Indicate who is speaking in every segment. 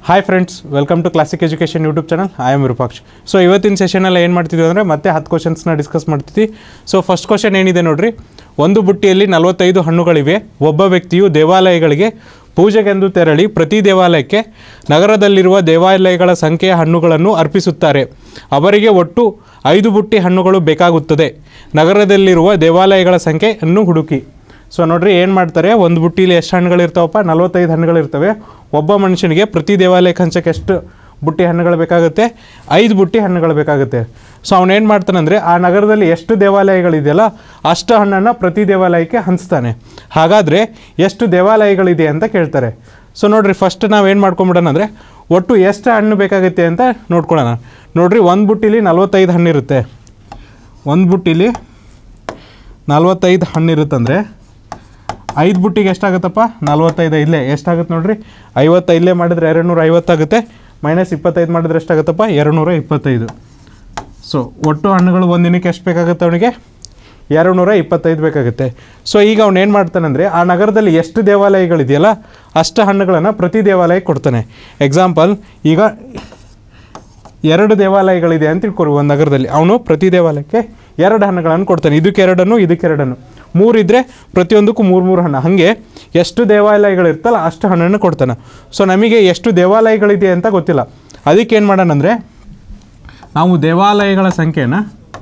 Speaker 1: hi friends welcome to classic education YouTube channel I am Virupaksh so ಇವತ್ತಿನ ಸೆಷನಲ್ಲಿ ಏನು ಮಾಡ್ತಿದ್ವಿ ಅಂದರೆ ಮತ್ತೆ ಹತ್ತು ಕ್ವಶನ್ಸ್ನ ಡಿಸ್ಕಸ್ ಮಾಡ್ತಿದ್ವಿ ಸೊ ಫಸ್ಟ್ ಕ್ವಶನ್ ಏನಿದೆ ನೋಡ್ರಿ ಒಂದು ಬುಟ್ಟಿಯಲ್ಲಿ ನಲವತ್ತೈದು ಹಣ್ಣುಗಳಿವೆ ಒಬ್ಬ ವ್ಯಕ್ತಿಯು ದೇವಾಲಯಗಳಿಗೆ ಪೂಜೆಗೆಂದು ತೆರಳಿ ಪ್ರತಿ ದೇವಾಲಯಕ್ಕೆ ನಗರದಲ್ಲಿರುವ ದೇವಾಲಯಗಳ ಸಂಖ್ಯೆಯ ಹಣ್ಣುಗಳನ್ನು ಅರ್ಪಿಸುತ್ತಾರೆ ಅವರಿಗೆ ಒಟ್ಟು ಐದು ಬುಟ್ಟಿ ಹಣ್ಣುಗಳು ಬೇಕಾಗುತ್ತದೆ ನಗರದಲ್ಲಿರುವ ದೇವಾಲಯಗಳ ಸಂಖ್ಯೆಯನ್ನು ಹುಡುಕಿ ಸೊ ನೋಡ್ರಿ ಏನು ಮಾಡ್ತಾರೆ ಒಂದು ಬುಟ್ಟಿಲಿ ಎಷ್ಟು ಹಣ್ಣುಗಳಿರ್ತಾವಪ್ಪ ನಲವತ್ತೈದು ಹಣ್ಣುಗಳಿರ್ತವೆ ಒಬ್ಬ ಮನುಷ್ಯನಿಗೆ ಪ್ರತಿ ದೇವಾಲಯಕ್ಕೆ ಹಂಚಕ್ಕೆ ಎಷ್ಟು ಬುಟ್ಟಿ ಹಣ್ಣುಗಳು ಬೇಕಾಗುತ್ತೆ ಐದು ಬುಟ್ಟಿ ಹಣ್ಣುಗಳು ಬೇಕಾಗುತ್ತೆ ಸೊ ಅವನೇನು ಮಾಡ್ತಾನಂದರೆ ಆ ನಗರದಲ್ಲಿ ಎಷ್ಟು ದೇವಾಲಯಗಳಿದೆಯಲ್ಲ ಅಷ್ಟು ಹಣ್ಣನ್ನು ಪ್ರತಿ ದೇವಾಲಯಕ್ಕೆ ಹಂಚ್ತಾನೆ ಹಾಗಾದರೆ ಎಷ್ಟು ದೇವಾಲಯಗಳಿದೆ ಅಂತ ಕೇಳ್ತಾರೆ ಸೊ ನೋಡ್ರಿ ಫಸ್ಟ್ ನಾವೇನು ಮಾಡ್ಕೊಂಬಿಡೋಣ ಅಂದರೆ ಒಟ್ಟು ಎಷ್ಟು ಹಣ್ಣು ಬೇಕಾಗುತ್ತೆ ಅಂತ ನೋಡ್ಕೊಳ್ಳೋಣ ನೋಡ್ರಿ ಒಂದು ಬುಟ್ಟಿಲಿ ನಲ್ವತ್ತೈದು ಹಣ್ಣಿರುತ್ತೆ ಒಂದು ಬುಟ್ಟಿಲಿ ನಲ್ವತ್ತೈದು ಹಣ್ಣಿರುತ್ತಂದರೆ ಐದು ಬುಟ್ಟಿಗೆ ಎಷ್ಟಾಗುತ್ತಪ್ಪ ನಲ್ವತ್ತೈದು ಇಲ್ಲೇ ಎಷ್ಟಾಗುತ್ತೆ ನೋಡ್ರಿ ಐವತ್ತೈದಲೇ ಮಾಡಿದ್ರೆ ಎರಡು ನೂರ ಐವತ್ತಾಗುತ್ತೆ ಮೈನಸ್ ಇಪ್ಪತ್ತೈದು ಮಾಡಿದ್ರೆ ಎಷ್ಟಾಗುತ್ತಪ್ಪ ಎರಡು ನೂರ ಇಪ್ಪತ್ತೈದು ಸೊ ಒಟ್ಟು ಹಣ್ಣುಗಳು ಒಂದು ದಿನಕ್ಕೆ ಎಷ್ಟು ಬೇಕಾಗುತ್ತೆ ಅವನಿಗೆ ಎರಡು ನೂರ ಇಪ್ಪತ್ತೈದು ಬೇಕಾಗುತ್ತೆ ಸೊ ಈಗ ಅವ್ನು ಏನು ಮಾಡ್ತಾನಂದರೆ ಆ ನಗರದಲ್ಲಿ ಎಷ್ಟು ದೇವಾಲಯಗಳಿದೆಯಲ್ಲ ಅಷ್ಟು ಹಣ್ಣುಗಳನ್ನು ಪ್ರತಿ ದೇವಾಲಯಕ್ಕೆ ಕೊಡ್ತಾನೆ ಎಕ್ಸಾಂಪಲ್ ಈಗ ಎರಡು ದೇವಾಲಯಗಳಿದೆ ಅಂತ ತಿಳ್ಕೊರಿ ಒಂದು ನಗರದಲ್ಲಿ ಅವನು ಪ್ರತಿ ದೇವಾಲಯಕ್ಕೆ ಎರಡು ಹಣ್ಣುಗಳನ್ನು ಕೊಡ್ತಾನೆ ಇದಕ್ಕೆ ಎರಡನ್ನು ಇದಕ್ಕೆ ಎರಡನ್ನು ಮೂರಿದ್ರೆ ಪ್ರತಿಯೊಂದಕ್ಕೂ ಮೂರು ಮೂರು ಹಣ್ಣು ಹಾಗೆ ಎಷ್ಟು ದೇವಾಲಯಗಳಿರ್ತಲ್ಲ ಅಷ್ಟು ಹಣ್ಣನ್ನು ಕೊಡ್ತಾನೆ ಸೊ ನಮಗೆ ಎಷ್ಟು ದೇವಾಲಯಗಳಿದೆ ಅಂತ ಗೊತ್ತಿಲ್ಲ ಅದಕ್ಕೆ ಏನು ಮಾಡೋಣ ಅಂದರೆ ನಾವು ದೇವಾಲಯಗಳ ಸಂಖ್ಯೆನ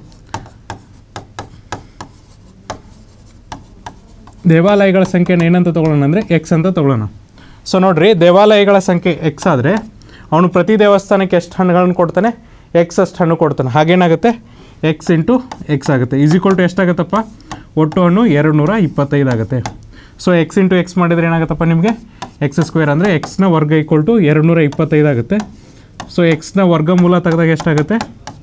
Speaker 1: ದೇವಾಲಯಗಳ ಸಂಖ್ಯೆನ ಏನಂತ ತೊಗೊಳ್ಳೋಣ ಅಂದರೆ ಎಕ್ಸ್ ಅಂತ ತೊಗೊಳ್ಳೋಣ ಸೊ ನೋಡಿರಿ ದೇವಾಲಯಗಳ ಸಂಖ್ಯೆ ಎಕ್ಸ್ ಆದರೆ ಅವನು ಪ್ರತಿ ದೇವಸ್ಥಾನಕ್ಕೆ ಎಷ್ಟು ಹಣ್ಣುಗಳನ್ನು ಕೊಡ್ತಾನೆ ಎಕ್ಸ್ ಅಷ್ಟು ಹಣ್ಣು ಕೊಡ್ತಾನೆ ಹಾಗೇನಾಗುತ್ತೆ ಎಕ್ಸ್ ಇಂಟು ಎಕ್ಸ್ ಆಗುತ್ತೆ ಈಸ್ ಈಕ್ವಲ್ ಟು ಎಷ್ಟಾಗುತ್ತಪ್ಪ ಒಟ್ಟು ಹಣ್ಣು ಎರಡು ನೂರ ಇಪ್ಪತ್ತೈದು ಆಗುತ್ತೆ ಸೊ ಎಕ್ಸ್ ಇಂಟು ಎಕ್ಸ್ ಮಾಡಿದರೆ ಏನಾಗುತ್ತಪ್ಪ ನಿಮಗೆ ಎಕ್ಸ್ ಸ್ಕ್ವೇರ್ ಅಂದರೆ ಎಕ್ಸ್ನ ವರ್ಗ ಈಕ್ವಲ್ ಟು ಎರಡು ನೂರ ಇಪ್ಪತ್ತೈದು ಆಗುತ್ತೆ ಸೊ ಎಕ್ಸ್ನ ವರ್ಗಮೂಲ ತೆಗೆದಾಗ ಎಷ್ಟಾಗುತ್ತೆ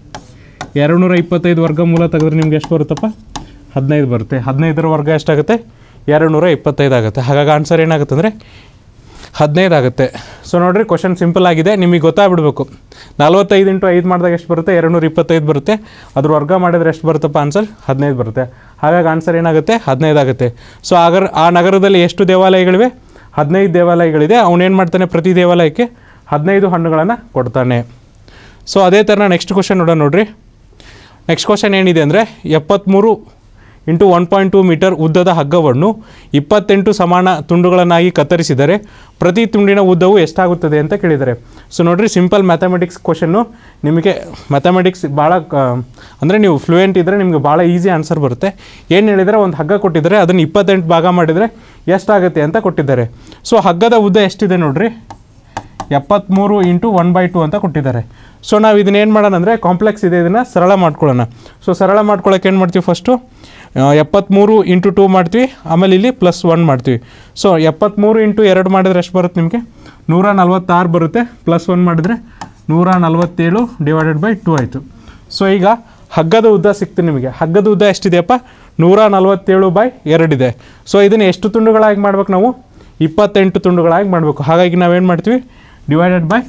Speaker 1: ಎರಡು ನೂರ ಇಪ್ಪತ್ತೈದು ವರ್ಗಮೂಲ ತೆಗೆದ್ರೆ ನಿಮ್ಗೆ ಎಷ್ಟು ಬರುತ್ತಪ್ಪ ಹದಿನೈದು ಬರುತ್ತೆ ಹದಿನೈದರ ವರ್ಗ ಎಷ್ಟಾಗುತ್ತೆ ಎರಡು ನೂರ ಇಪ್ಪತ್ತೈದು ಆಗುತ್ತೆ ಹಾಗಾಗಿ ಆನ್ಸರ್ ಏನಾಗುತ್ತೆ ಅಂದರೆ ಹದಿನೈದು ಆಗುತ್ತೆ ಸೊ ನೋಡಿರಿ ಕ್ವಶನ್ ಸಿಂಪಲ್ ಆಗಿದೆ ನಿಮಗೆ ಗೊತ್ತಾಗ್ಬಿಡ್ಬೇಕು ನಲ್ವತ್ತೈದು ಇಂಟು ಐದು ಮಾಡಿದಾಗ ಎಷ್ಟು ಬರುತ್ತೆ ಎರಡು ನೂರ ಇಪ್ಪತ್ತೈದು ಬರುತ್ತೆ ಅದ್ರ ವರ್ಗ ಮಾಡಿದ್ರೆ ಎಷ್ಟು ಬರುತ್ತಪ್ಪ ಆನ್ಸರ್ ಹದಿನೈದು ಬರುತ್ತೆ ಹಾಗಾಗಿ ಆನ್ಸರ್ ಏನಾಗುತ್ತೆ ಹದಿನೈದು ಆಗುತ್ತೆ ಸೊ ಆಗರ್ ಆ ನಗರದಲ್ಲಿ ಎಷ್ಟು ದೇವಾಲಯಗಳಿವೆ ಹದಿನೈದು ದೇವಾಲಯಗಳಿದೆ ಅವನೇನು ಮಾಡ್ತಾನೆ ಪ್ರತಿ ದೇವಾಲಯಕ್ಕೆ ಹದಿನೈದು ಹಣ್ಣುಗಳನ್ನು ಕೊಡ್ತಾನೆ ಸೊ ಅದೇ ಥರ ನೆಕ್ಸ್ಟ್ ಕ್ವಶನ್ ನೋಡೋಣ ನೋಡ್ರಿ ನೆಕ್ಸ್ಟ್ ಕ್ವಶನ್ ಏನಿದೆ ಅಂದರೆ ಎಪ್ಪತ್ತ್ಮೂರು into one point two metre ಉದ್ದದ ಹಗ್ಗವನ್ನು ಇಪ್ಪತ್ತೆಂಟು ಸಮಾನ ತುಂಡುಗಳನ್ನಾಗಿ ಕತ್ತರಿಸಿದರೆ ಪ್ರತಿ ತುಂಡಿನ ಉದ್ದವು ಎಷ್ಟಾಗುತ್ತದೆ ಅಂತ ಕೇಳಿದ್ದಾರೆ ಸೊ ನೋಡಿರಿ ಸಿಂಪಲ್ ಮ್ಯಾಥಮೆಟಿಕ್ಸ್ ಕ್ವಶನ್ನು ನಿಮಗೆ ಮ್ಯಾಥಮೆಟಿಕ್ಸ್ ಭಾಳ ಅಂದರೆ ನೀವು ಫ್ಲೂಯೆಂಟ್ ಇದ್ದರೆ ನಿಮಗೆ ಭಾಳ ಈಸಿ ಆನ್ಸರ್ ಬರುತ್ತೆ ಏನು ಹೇಳಿದರೆ ಒಂದು ಹಗ್ಗ ಕೊಟ್ಟಿದ್ದಾರೆ ಅದನ್ನು ಇಪ್ಪತ್ತೆಂಟು ಭಾಗ ಮಾಡಿದರೆ ಎಷ್ಟಾಗುತ್ತೆ ಅಂತ ಕೊಟ್ಟಿದ್ದಾರೆ ಸೊ ಹಗ್ಗದ ಉದ್ದ ಎಷ್ಟಿದೆ ನೋಡ್ರಿ ಎಪ್ಪತ್ತ್ಮೂರು ಇಂಟು ಒನ್ ಬೈ ಟು ಅಂತ ಕೊಟ್ಟಿದ್ದಾರೆ ಸೊ ನಾವು ಇದನ್ನ ಏನು ಮಾಡೋಣ ಅಂದರೆ ಕಾಂಪ್ಲೆಕ್ಸ್ ಇದೆ ಇದನ್ನು ಸರಳ ಮಾಡ್ಕೊಳ್ಳೋಣ ಸೊ ಸರಳ ಮಾಡ್ಕೊಳ್ಳೋಕೆ ಏನು ಮಾಡ್ತೀವಿ ಫಸ್ಟು ಎಪ್ಪತ್ತ್ಮೂರು ಇಂಟು ಟೂ ಮಾಡ್ತೀವಿ ಆಮೇಲೆ ಇಲ್ಲಿ ಪ್ಲಸ್ ಒನ್ ಮಾಡ್ತೀವಿ ಸೊ ಎಪ್ಪತ್ತ್ಮೂರು ಇಂಟು ಎರಡು ಮಾಡಿದ್ರೆ ಎಷ್ಟು ಬರುತ್ತೆ ನಿಮಗೆ ನೂರ ನಲ್ವತ್ತಾರು ಬರುತ್ತೆ ಪ್ಲಸ್ ಒನ್ ಮಾಡಿದ್ರೆ ನೂರ ನಲ್ವತ್ತೇಳು ಡಿವೈಡೆಡ್ ಬೈ ಟೂ ಆಯಿತು ಸೊ ಈಗ ಹಗ್ಗದ ಉದ್ದ ಸಿಕ್ತು ನಿಮಗೆ ಹಗ್ಗದ ಉದ್ದ ಎಷ್ಟಿದೆಯಪ್ಪ ನೂರ ನಲ್ವತ್ತೇಳು ಬೈ ಎರಡಿದೆ ಸೊ ಇದನ್ನು ಎಷ್ಟು ತುಂಡುಗಳಾಗಿ ಮಾಡ್ಬೇಕು ನಾವು ಇಪ್ಪತ್ತೆಂಟು ತುಂಡುಗಳಾಗಿ ಮಾಡಬೇಕು ಹಾಗಾಗಿ ನಾವೇನು ಮಾಡ್ತೀವಿ ಡಿವೈಡೆಡ್ ಬೈ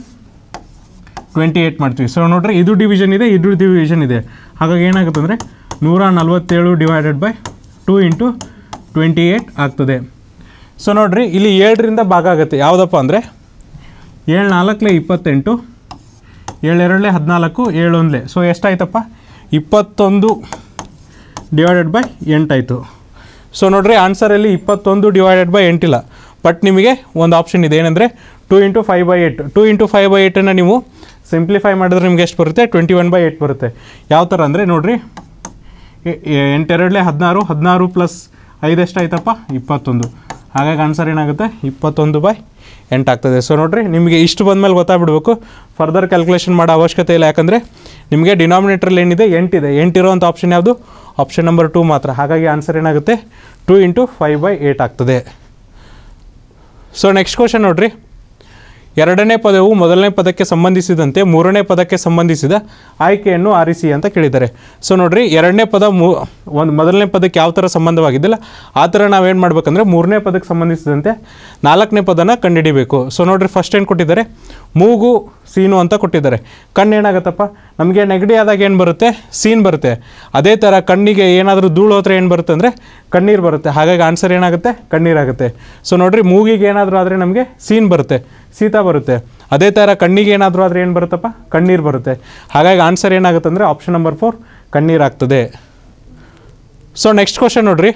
Speaker 1: ಟ್ವೆಂಟಿ ಏಯ್ಟ್ ಮಾಡ್ತೀವಿ ಸೊ ನೋಡ್ರಿ ಇದು ಡಿವಿಷನ್ ಇದೆ ಇದು ಡಿವಿಷನ್ ಇದೆ ಹಾಗಾಗಿ ಏನಾಗುತ್ತೆ ಅಂದರೆ ನೂರ ನಲ್ವತ್ತೇಳು divided by two into twenty eight ಆಗ್ತದೆ ಸೊ ನೋಡ್ರಿ ಇಲ್ಲಿ ಏಳರಿಂದ ಭಾಗ ಆಗುತ್ತೆ ಯಾವುದಪ್ಪ ಅಂದರೆ ಏಳು ನಾಲ್ಕಲೆ ಇಪ್ಪತ್ತೆಂಟು ಏಳೆರಡಲೆ ಹದಿನಾಲ್ಕು ಏಳೊಂದಲೆ ಸೊ ಎಷ್ಟಾಯ್ತಪ್ಪ ಇಪ್ಪತ್ತೊಂದು ಡಿವೈಡೆಡ್ ಬೈ ಎಂಟಾಯಿತು ಸೊ ನೋಡ್ರಿ ಆನ್ಸರಲ್ಲಿ ಇಪ್ಪತ್ತೊಂದು ಡಿವೈಡೆಡ್ ಬೈ ಎಂಟಿಲ್ಲ ಬಟ್ ನಿಮಗೆ ಒಂದು ಆಪ್ಷನ್ ಇದೆ ಏನಂದರೆ two into five by eight two into five by ಏಟನ್ನು ನೀವು ಸಿಂಪ್ಲಿಫೈ ಮಾಡಿದ್ರೆ ನಿಮ್ಗೆ ಎಷ್ಟು ಬರುತ್ತೆ ಟ್ವೆಂಟಿ ಒನ್ ಬೈ ಏಟ್ ಬರುತ್ತೆ ಯಾವ ಥರ ಅಂದರೆ ನೋಡಿರಿ ಎಂಟೆರಡಲೆ ಹದಿನಾರು ಹದಿನಾರು ಪ್ಲಸ್ ಐದು ಎಷ್ಟಾಯ್ತಪ್ಪ ಇಪ್ಪತ್ತೊಂದು ಹಾಗಾಗಿ ಆನ್ಸರ್ ಏನಾಗುತ್ತೆ ಇಪ್ಪತ್ತೊಂದು ಬೈ ಎಂಟಾಗ್ತದೆ ಸೊ ನೋಡಿರಿ ನಿಮಗೆ ಇಷ್ಟು ಬಂದಮೇಲೆ ಗೊತ್ತಾಗ್ಬಿಡ್ಬೇಕು ಫರ್ದರ್ ಕ್ಯಾಲ್ಕುಲೇಷನ್ ಮಾಡೋ ಅವಶ್ಯಕತೆ ಇಲ್ಲ ಯಾಕಂದರೆ ನಿಮಗೆ ಡಿನಾಮಿನೇಟ್ರಲ್ಲಿ ಏನಿದೆ ಎಂಟಿದೆ ಎಂಟಿರೋವಂಥ ಆಪ್ಷನ್ ಯಾವುದು ಆಪ್ಷನ್ ನಂಬರ್ ಟೂ ಮಾತ್ರ ಹಾಗಾಗಿ ಆನ್ಸರ್ ಏನಾಗುತ್ತೆ two into five by eight ಆಗ್ತದೆ ಸೊ ನೆಕ್ಸ್ಟ್ ಕ್ವಶನ್ ನೋಡ್ರಿ ಎರಡನೇ ಪದವು ಮೊದಲನೇ ಪದಕ್ಕೆ ಸಂಬಂಧಿಸಿದಂತೆ ಮೂರನೇ ಪದಕ್ಕೆ ಸಂಬಂಧಿಸಿದ ಆಯ್ಕೆಯನ್ನು ಆರಿಸಿ ಅಂತ ಕೇಳಿದ್ದಾರೆ ಸೊ ನೋಡ್ರಿ ಎರಡನೇ ಪದ ಮೂ ಒಂದು ಮೊದಲನೇ ಪದಕ್ಕೆ ಯಾವ ಥರ ಸಂಬಂಧವಾಗಿದ್ದಿಲ್ಲ ಆ ಥರ ನಾವೇನು ಮಾಡ್ಬೇಕಂದ್ರೆ ಮೂರನೇ ಪದಕ್ಕೆ ಸಂಬಂಧಿಸಿದಂತೆ ನಾಲ್ಕನೇ ಪದನ ಕಂಡುಹಿಡಿಬೇಕು ಸೊ ನೋಡ್ರಿ ಫಸ್ಟ್ ಏನು ಕೊಟ್ಟಿದ್ದಾರೆ ಮೂಗು ಸೀನು ಅಂತ ಕೊಟ್ಟಿದ್ದಾರೆ ಕಣ್ಣು ಏನಾಗುತ್ತಪ್ಪ ನಮಗೆ ನೆಗಡಿ ಆದಾಗ ಏನು ಬರುತ್ತೆ ಸೀನ್ ಬರುತ್ತೆ ಅದೇ ಥರ ಕಣ್ಣಿಗೆ ಏನಾದರೂ ಧೂಳು ಹೋದ್ರೆ ಏನು ಬರುತ್ತೆ ಅಂದರೆ ಕಣ್ಣೀರು ಬರುತ್ತೆ ಹಾಗಾಗಿ ಆನ್ಸರ್ ಏನಾಗುತ್ತೆ ಕಣ್ಣೀರಾಗುತ್ತೆ ಸೊ ನೋಡ್ರಿ ಮೂಗಿಗೆ ಏನಾದರೂ ಆದರೆ ನಮಗೆ ಸೀನ್ ಬರುತ್ತೆ ಶೀತ ಬರುತ್ತೆ ಅದೇ ಥರ ಕಣ್ಣಿಗೆ ಏನಾದರೂ ಆದರೆ ಏನು ಬರುತ್ತಪ್ಪ ಕಣ್ಣೀರು ಬರುತ್ತೆ ಹಾಗಾಗಿ ಆನ್ಸರ್ ಏನಾಗುತ್ತೆ ಅಂದರೆ ಆಪ್ಷನ್ ನಂಬರ್ ಫೋರ್ ಕಣ್ಣೀರು ಆಗ್ತದೆ ಸೊ ನೆಕ್ಸ್ಟ್ ಕ್ವಶನ್ ನೋಡ್ರಿ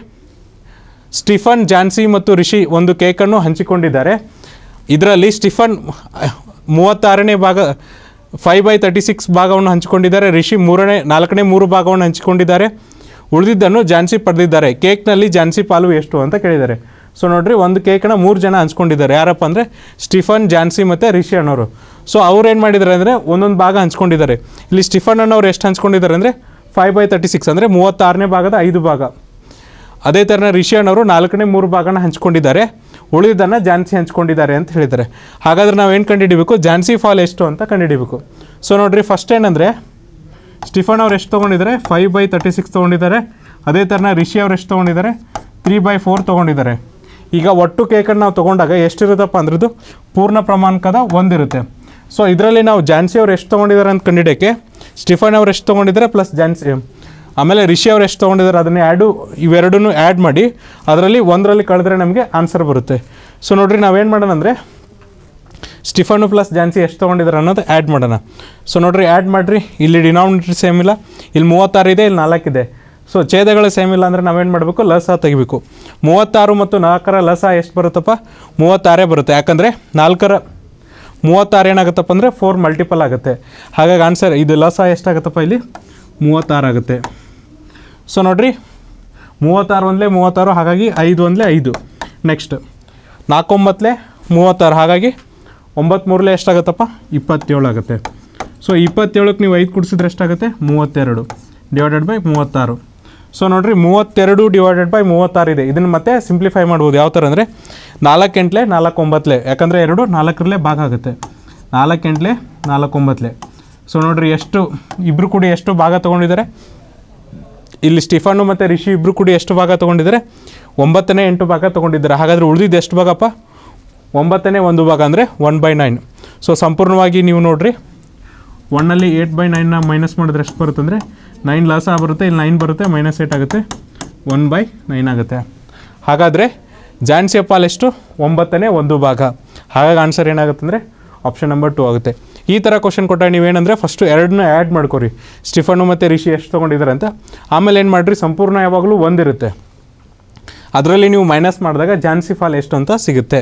Speaker 1: ಸ್ಟಿಫನ್ ಜಾನ್ಸಿ ಮತ್ತು ರಿಷಿ ಒಂದು ಕೇಕನ್ನು ಹಂಚಿಕೊಂಡಿದ್ದಾರೆ ಇದರಲ್ಲಿ ಸ್ಟಿಫನ್ ಮೂವತ್ತಾರನೇ ಭಾಗ ಫೈವ್ ಬೈ ತರ್ಟಿ ಸಿಕ್ಸ್ ಭಾಗವನ್ನು ಹಂಚಿಕೊಂಡಿದ್ದಾರೆ ರಿಷಿ ಮೂರನೇ ನಾಲ್ಕನೇ ಮೂರು ಭಾಗವನ್ನು ಹಂಚಿಕೊಂಡಿದ್ದಾರೆ ಉಳಿದಿದ್ದನ್ನು ಜಾನ್ಸಿ ಪಡೆದಿದ್ದಾರೆ ಕೇಕ್ನಲ್ಲಿ ಜಾನ್ಸಿ ಪಾಲು ಎಷ್ಟು ಅಂತ ಕೇಳಿದ್ದಾರೆ ಸೊ ನೋಡ್ರಿ ಒಂದು ಕೇಕನ್ನ ಮೂರು ಜನ ಹಂಚ್ಕೊಂಡಿದ್ದಾರೆ ಯಾರಪ್ಪ ಅಂದರೆ ಸ್ಟಿಫನ್ ಜಾನ್ಸಿ ಮತ್ತು ರಿಷಿ ಅನ್ನೋರು ಸೊ ಅವ್ರು ಏನು ಮಾಡಿದ್ದಾರೆ ಅಂದರೆ ಒಂದೊಂದು ಭಾಗ ಹಂಚ್ಕೊಂಡಿದ್ದಾರೆ ಇಲ್ಲಿ ಸ್ಟಿಫನ್ ಅನ್ನೋರು ಎಷ್ಟು ಹಂಚ್ಕೊಂಡಿದ್ದಾರೆ ಅಂದರೆ ಫೈವ್ ಬೈ ತರ್ಟಿ ಸಿಕ್ಸ್ ಅಂದರೆ ಮೂವತ್ತಾರನೇ ಭಾಗದ ಐದು ಭಾಗ ಅದೇ ಥರನ ರಿಷಿ ಅನ್ನೋರು ನಾಲ್ಕನೇ ಮೂರು ಭಾಗನ ಹಂಚ್ಕೊಂಡಿದ್ದಾರೆ ಉಳಿದನ್ನು ಜಾನ್ಸಿ ಹಂಚ್ಕೊಂಡಿದ್ದಾರೆ ಅಂತ ಹೇಳಿದ್ದಾರೆ ಹಾಗಾದ್ರೆ ನಾವು ಏನು ಕಂಡುಹಿಡಿಬೇಕು ಜಾನ್ಸಿ ಫಾಲ್ ಎಷ್ಟು ಅಂತ ಕಂಡುಹಿಡಿಬೇಕು ಸೊ ನೋಡ್ರಿ ಫಸ್ಟ್ ಏನಂದರೆ ಸ್ಟಿಫನ್ ಅವ್ರು ಎಷ್ಟು ತೊಗೊಂಡಿದ್ದಾರೆ ಫೈವ್ ಬೈ ತರ್ಟಿ ಸಿಕ್ಸ್ ತೊಗೊಂಡಿದ್ದಾರೆ ಅದೇ ಥರನ ರಿಷಿ ಅವ್ರು ಎಷ್ಟು ತೊಗೊಂಡಿದ್ದಾರೆ ತ್ರೀ ಬೈ ಫೋರ್ ತೊಗೊಂಡಿದ್ದಾರೆ ಈಗ ಒಟ್ಟು ಕೇಕನ್ನು ನಾವು ತೊಗೊಂಡಾಗ ಎಷ್ಟಿರುತ್ತಪ್ಪ ಅಂದ್ರದ್ದು ಪೂರ್ಣ ಪ್ರಮಾಣಕದ ಒಂದಿರುತ್ತೆ ಸೊ ಇದರಲ್ಲಿ ನಾವು ಜಾನ್ಸಿ ಅವ್ರು ಎಷ್ಟು ತೊಗೊಂಡಿದ್ದಾರೆ ಅಂತ ಕಂಡಿಡಿಯೋಕ್ಕೆ ಸ್ಟಿಫನ್ ಅವ್ರು ಎಷ್ಟು ತೊಗೊಂಡಿದ್ದಾರೆ ಪ್ಲಸ್ ಜಾನ್ಸಿ ಆಮೇಲೆ ರಿಷಿ ಅವ್ರು ಎಷ್ಟು ತೊಗೊಂಡಿದ್ದಾರೆ ಅದನ್ನೇ ಆ್ಯಡು ಇವೆರಡನ್ನೂ ಆ್ಯಡ್ ಮಾಡಿ ಅದರಲ್ಲಿ ಒಂದರಲ್ಲಿ ಕಳೆದ್ರೆ ನಮಗೆ ಆನ್ಸರ್ ಬರುತ್ತೆ ಸೊ ನೋಡ್ರಿ ನಾವೇನು ಮಾಡೋಣ ಅಂದರೆ ಸ್ಟಿಫನು ಪ್ಲಸ್ ಜಾನ್ಸಿ ಎಷ್ಟು ತೊಗೊಂಡಿದ್ದಾರೆ ಅನ್ನೋದು ಆ್ಯಡ್ ಮಾಡೋಣ ಸೊ ನೋಡ್ರಿ ಆ್ಯಡ್ ಮಾಡಿರಿ ಇಲ್ಲಿ ಡಿನಾಮಿನೇಟರ್ ಸೇಮ್ ಇಲ್ಲ ಇಲ್ಲಿ ಮೂವತ್ತಾರು ಇದೆ ಇಲ್ಲಿ ನಾಲ್ಕಿದೆ ಸೊ ಛೇದಗಳು ಸೇಮ್ ಇಲ್ಲ ಅಂದರೆ ನಾವೇನು ಮಾಡಬೇಕು ಲಸ ತೆಗಿಬೇಕು ಮೂವತ್ತಾರು ಮತ್ತು ನಾಲ್ಕರ ಲಸ ಎಷ್ಟು ಬರುತ್ತಪ್ಪ ಮೂವತ್ತಾರೇ ಬರುತ್ತೆ ಯಾಕಂದರೆ ನಾಲ್ಕರ ಮೂವತ್ತಾರು ಏನಾಗುತ್ತಪ್ಪ ಅಂದರೆ ಫೋರ್ ಮಲ್ಟಿಪಲ್ ಆಗುತ್ತೆ ಹಾಗಾಗಿ ಆನ್ಸರ್ ಇದು ಲಸ ಎಷ್ಟಾಗುತ್ತಪ್ಪ ಇಲ್ಲಿ ಮೂವತ್ತಾರು ಆಗುತ್ತೆ ಸೊ ನೋಡ್ರಿ ಮೂವತ್ತಾರು ಒಂದಲೇ ಮೂವತ್ತಾರು ಹಾಗಾಗಿ ಐದು ಒಂದಲೇ ಐದು ನೆಕ್ಸ್ಟ್ ನಾಲ್ಕೊಂಬತ್ತಲೇ ಮೂವತ್ತಾರು ಹಾಗಾಗಿ ಒಂಬತ್ತ್ಮೂರಲೇ ಎಷ್ಟಾಗುತ್ತಪ್ಪ ಇಪ್ಪತ್ತೇಳು ಆಗುತ್ತೆ ಸೊ ಇಪ್ಪತ್ತೇಳಕ್ಕೆ ನೀವು ಐದು ಕುಡಿಸಿದ್ರೆ ಎಷ್ಟಾಗುತ್ತೆ ಮೂವತ್ತೆರಡು ಡಿವೈಡೆಡ್ ಬೈ ಮೂವತ್ತಾರು ಸೊ ನೋಡ್ರಿ ಮೂವತ್ತೆರಡು ಡಿವೈಡೆಡ್ ಬೈ ಮೂವತ್ತಾರು ಇದೆ ಇದನ್ನು ಮತ್ತೆ ಸಿಂಪ್ಲಿಫೈ ಮಾಡ್ಬೋದು ಯಾವ ಥರ ಅಂದರೆ ನಾಲ್ಕು ಎಂಟ್ಲೆ ನಾಲ್ಕು ಒಂಬತ್ತಲೆ ಯಾಕಂದರೆ ಎರಡು ನಾಲ್ಕರಲ್ಲೇ ಭಾಗ ಆಗುತ್ತೆ ನಾಲ್ಕು ಎಂಟ್ಲೆ ನಾಲ್ಕು ಒಂಬತ್ತಲೆ ಸೊ ನೋಡ್ರಿ ಎಷ್ಟು ಇಬ್ಬರು ಕೂಡಿ ಎಷ್ಟು ಭಾಗ ತೊಗೊಂಡಿದ್ದಾರೆ ಇಲ್ಲಿ ಸ್ಟಿಫಾನು ಮತ್ತು ರಿಷಿ ಇಬ್ಬರು ಕೂಡಿ ಎಷ್ಟು ಭಾಗ ತೊಗೊಂಡಿದ್ದಾರೆ ಒಂಬತ್ತನೇ ಎಂಟು ಭಾಗ ತೊಗೊಂಡಿದ್ದಾರೆ ಹಾಗಾದರೆ ಉಳಿದಿದ್ದು ಎಷ್ಟು ಭಾಗಪ್ಪ ಒಂಬತ್ತನೇ ಒಂದು ಭಾಗ ಅಂದರೆ ಒನ್ ಬೈ ನೈನ್ ಸೊ ಸಂಪೂರ್ಣವಾಗಿ ನೀವು ನೋಡ್ರಿ ಒನ್ನಲ್ಲಿ ಏಯ್ಟ್ ಬೈ ನೈನ್ನ ಮೈನಸ್ ಮಾಡಿದ್ರೆ ಎಷ್ಟು ಬರುತ್ತೆ ಅಂದರೆ ನೈನ್ ಲಾಸ ಬರುತ್ತೆ ಇಲ್ಲಿ ನೈನ್ ಬರುತ್ತೆ ಮೈನಸ್ ಏಟ್ ಆಗುತ್ತೆ ಒನ್ ಬೈ ನೈನ್ ಆಗುತ್ತೆ ಹಾಗಾದರೆ ಜಾನ್ಸಿಯ ಪಾಲ್ ಎಷ್ಟು ಒಂಬತ್ತನೇ ಒಂದು ಭಾಗ ಹಾಗಾಗಿ ಆನ್ಸರ್ ಏನಾಗುತ್ತೆ ಅಂದರೆ ಆಪ್ಷನ್ ನಂಬರ್ ಟು ಆಗುತ್ತೆ ಈ ಥರ ಕ್ವಶನ್ ಕೊಟ್ಟಾಗ ನೀವೇನಂದರೆ ಫಸ್ಟು ಎರಡನ್ನ ಆ್ಯಡ್ ಮಾಡ್ಕೊರಿ ಸ್ಟಿಫನು ಮತ್ತು ರಿಷಿ ಎಷ್ಟು ತೊಗೊಂಡಿದ್ದಾರೆ ಅಂತ ಆಮೇಲೆ ಏನು ಮಾಡಿರಿ ಸಂಪೂರ್ಣ ಯಾವಾಗಲೂ ಒಂದಿರುತ್ತೆ ಅದರಲ್ಲಿ ನೀವು ಮೈನಸ್ ಮಾಡಿದಾಗ ಜಾನ್ಸಿ ಫಾಲ್ ಎಷ್ಟು ಅಂತ ಸಿಗುತ್ತೆ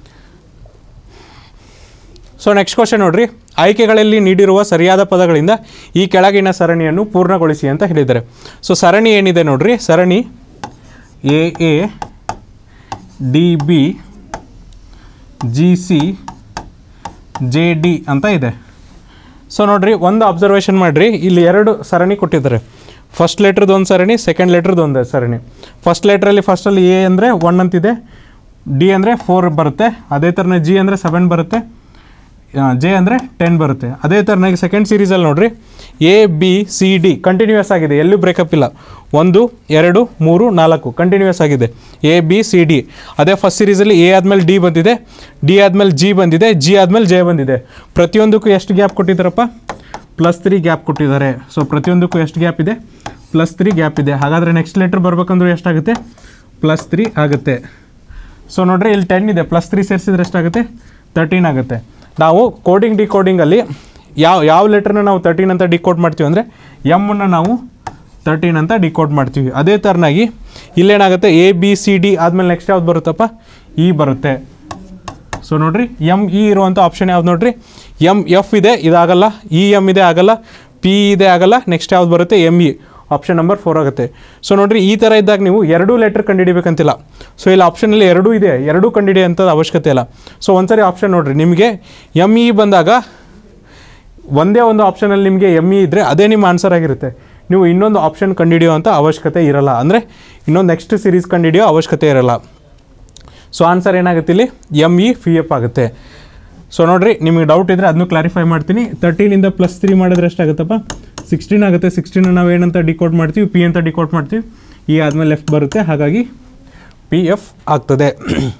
Speaker 1: ಸೊ ನೆಕ್ಸ್ಟ್ ಕ್ವಶನ್ ನೋಡ್ರಿ ಆಯ್ಕೆಗಳಲ್ಲಿ ನೀಡಿರುವ ಸರಿಯಾದ ಪದಗಳಿಂದ ಈ ಕೆಳಗಿನ ಸರಣಿಯನ್ನು ಪೂರ್ಣಗೊಳಿಸಿ ಅಂತ ಹೇಳಿದ್ದಾರೆ ಸೊ ಸರಣಿ ಏನಿದೆ ನೋಡ್ರಿ ಸರಣಿ A A D B G C J D ಅಂತ ಇದೆ ಸೊ ನೋಡ್ರಿ ಒಂದು ಅಬ್ಸರ್ವೇಷನ್ ಮಾಡಿರಿ ಇಲ್ಲಿ ಎರಡು ಸರಣಿ ಕೊಟ್ಟಿದ್ದಾರೆ ಫಸ್ಟ್ ಲೆಟ್ರದ್ದು ಒಂದು ಸರಣಿ ಸೆಕೆಂಡ್ ಲೆಟ್ರದ್ದು ಒಂದು ಸರಣಿ ಫಸ್ಟ್ ಲೆಟ್ರಲ್ಲಿ ಫಸ್ಟಲ್ಲಿ ಎ ಅಂದರೆ ಒನ್ ಅಂತಿದೆ ಡಿ ಅಂದರೆ ಫೋರ್ ಬರುತ್ತೆ ಅದೇ ಥರನೇ ಜಿ ಅಂದರೆ ಸೆವೆನ್ ಬರುತ್ತೆ ಜೆ ಅಂದರೆ ಟೆನ್ ಬರುತ್ತೆ ಅದೇ ಥರನಾಗಿ ಸೆಕೆಂಡ್ ಸೀರೀಸಲ್ಲಿ ನೋಡ್ರಿ A B C D continuous ಆಗಿದೆ ಎಲ್ಲೂ ಬ್ರೇಕಪ್ ಇಲ್ಲ ಒಂದು ಎರಡು ಮೂರು ನಾಲ್ಕು ಕಂಟಿನ್ಯೂಯಸ್ ಆಗಿದೆ ಎ ಬಿ ಸಿ ಡಿ ಅದೇ ಫಸ್ಟ್ ಸೀರೀಸಲ್ಲಿ ಎ ಆದಮೇಲೆ ಡಿ ಬಂದಿದೆ ಡಿ ಆದಮೇಲೆ ಜಿ ಬಂದಿದೆ ಜಿ ಆದಮೇಲೆ ಜೆ ಬಂದಿದೆ ಪ್ರತಿಯೊಂದಕ್ಕೂ ಎಷ್ಟು ಗ್ಯಾಪ್ ಕೊಟ್ಟಿದ್ದಾರಪ್ಪ ಪ್ಲಸ್ ತ್ರೀ ಗ್ಯಾಪ್ ಕೊಟ್ಟಿದ್ದಾರೆ ಸೊ ಪ್ರತಿಯೊಂದಕ್ಕೂ ಎಷ್ಟು ಗ್ಯಾಪ್ ಇದೆ ಪ್ಲಸ್ ತ್ರೀ ಗ್ಯಾಪ್ ಇದೆ ಹಾಗಾದರೆ ನೆಕ್ಸ್ಟ್ ಲೆಟ್ರ್ ಬರ್ಬೇಕಂದ್ರೆ ಎಷ್ಟಾಗುತ್ತೆ ಪ್ಲಸ್ ತ್ರೀ ಆಗುತ್ತೆ ಸೊ ನೋಡ್ರಿ ಇಲ್ಲಿ ಟೆನ್ ಇದೆ ಪ್ಲಸ್ ತ್ರೀ ಸೇರಿಸಿದ್ರೆ ಎಷ್ಟಾಗುತ್ತೆ ತರ್ಟೀನ್ ಆಗುತ್ತೆ ನಾವು ಕೋಡಿಂಗ್ ಡಿಕೋಡಿಂಗಲ್ಲಿ ಯಾವ ಯಾವ ಲೆಟ್ರನ್ನ ನಾವು ತರ್ಟೀನ್ ಅಂತ ಡಿಕೋಡ್ ಮಾಡ್ತೀವಿ ಅಂದರೆ ಎಮ್ಮನ್ನು ನಾವು ತರ್ಟೀನ್ ಅಂತ ಡಿಕೋಡ್ ಮಾಡ್ತೀವಿ ಅದೇ ಥರನಾಗಿ ಇಲ್ಲೇನಾಗುತ್ತೆ ಎ ಬಿ ಸಿ ಡಿ ಆದಮೇಲೆ ನೆಕ್ಸ್ಟ್ ಯಾವ್ದು ಬರುತ್ತಪ್ಪ ಇ ಬರುತ್ತೆ ಸೊ ನೋಡ್ರಿ ಎಮ್ ಇ ಇರುವಂಥ ಆಪ್ಷನ್ ಯಾವ್ದು ನೋಡ್ರಿ ಎಮ್ ಎಫ್ ಇದೆ ಇದಾಗಲ್ಲ ಇ ಎಮ್ ಇದೆ ಆಗಲ್ಲ ಪಿ ಇದೆ ಆಗಲ್ಲ ನೆಕ್ಸ್ಟ್ ಯಾವ್ದು ಬರುತ್ತೆ M E option number four ಆಗುತ್ತೆ ಸೊ ನೋಡ್ರಿ ಈ ಥರ ಇದ್ದಾಗ ನೀವು ಎರಡೂ ಲೆಟ್ರ್ ಕಂಡುಹಿಡಿಬೇಕಂತಿಲ್ಲ ಸೊ ಇಲ್ಲಿ ಆಪ್ಷನಲ್ಲಿ ಎರಡೂ ಇದೆ ಎರಡೂ ಕಂಡುಹಿಡಿಯೋಂಥ ಅವಶ್ಯಕತೆ ಇಲ್ಲ ಸೊ ಒಂದ್ಸರಿ ಆಪ್ಷನ್ ನೋಡ್ರಿ ನಿಮಗೆ ಎಮ್ ಇ ಬಂದಾಗ ಒಂದೇ ಒಂದು ಆಪ್ಷನಲ್ಲಿ ನಿಮಗೆ ಎಮ್ ಇ ಇದ್ದರೆ ಅದೇ ನಿಮ್ಮ ಆನ್ಸರ್ ಆಗಿರುತ್ತೆ ನೀವು ಇನ್ನೊಂದು ಆಪ್ಷನ್ ಕಂಡುಹಿಡಿಯುವಂಥ ಅವಶ್ಯಕತೆ ಇರಲ್ಲ ಅಂದರೆ ಇನ್ನೊಂದು ನೆಕ್ಸ್ಟ್ ಸೀರೀಸ್ ಕಂಡುಹಿಡಿಯೋ ಅವಶ್ಯಕತೆ ಇರಲ್ಲ ಸೊ ಆನ್ಸರ್ ಏನಾಗುತ್ತೆ ಇಲ್ಲಿ ಎಮ್ ಇ ಫಿ ಎಫ್ ಆಗುತ್ತೆ ಸೊ ನೋಡಿರಿ ನಿಮಗೆ ಡೌಟ್ ಇದ್ದರೆ ಅದನ್ನು ಕ್ಲಾರಿಫೈ ಮಾಡ್ತೀನಿ ತರ್ಟೀನಿಂದ ಪ್ಲಸ್ ತ್ರೀ ಮಾಡಿದ್ರೆ ಎಷ್ಟಾಗುತ್ತಪ್ಪ ಸಿಕ್ಸ್ಟೀನ್ ಆಗುತ್ತೆ ಸಿಕ್ಸ್ಟೀನ್ ನಾವು ಏನಂತ ಡಿಕೋಡ್ ಮಾಡ್ತೀವಿ ಪಿ ಅಂತ ಡಿಕೋಡ್ ಮಾಡ್ತೀವಿ ಇ ಆದಮೇಲೆ ಲೆಫ್ಟ್ ಬರುತ್ತೆ ಹಾಗಾಗಿ ಪಿ ಎಫ್ ಆಗ್ತದೆ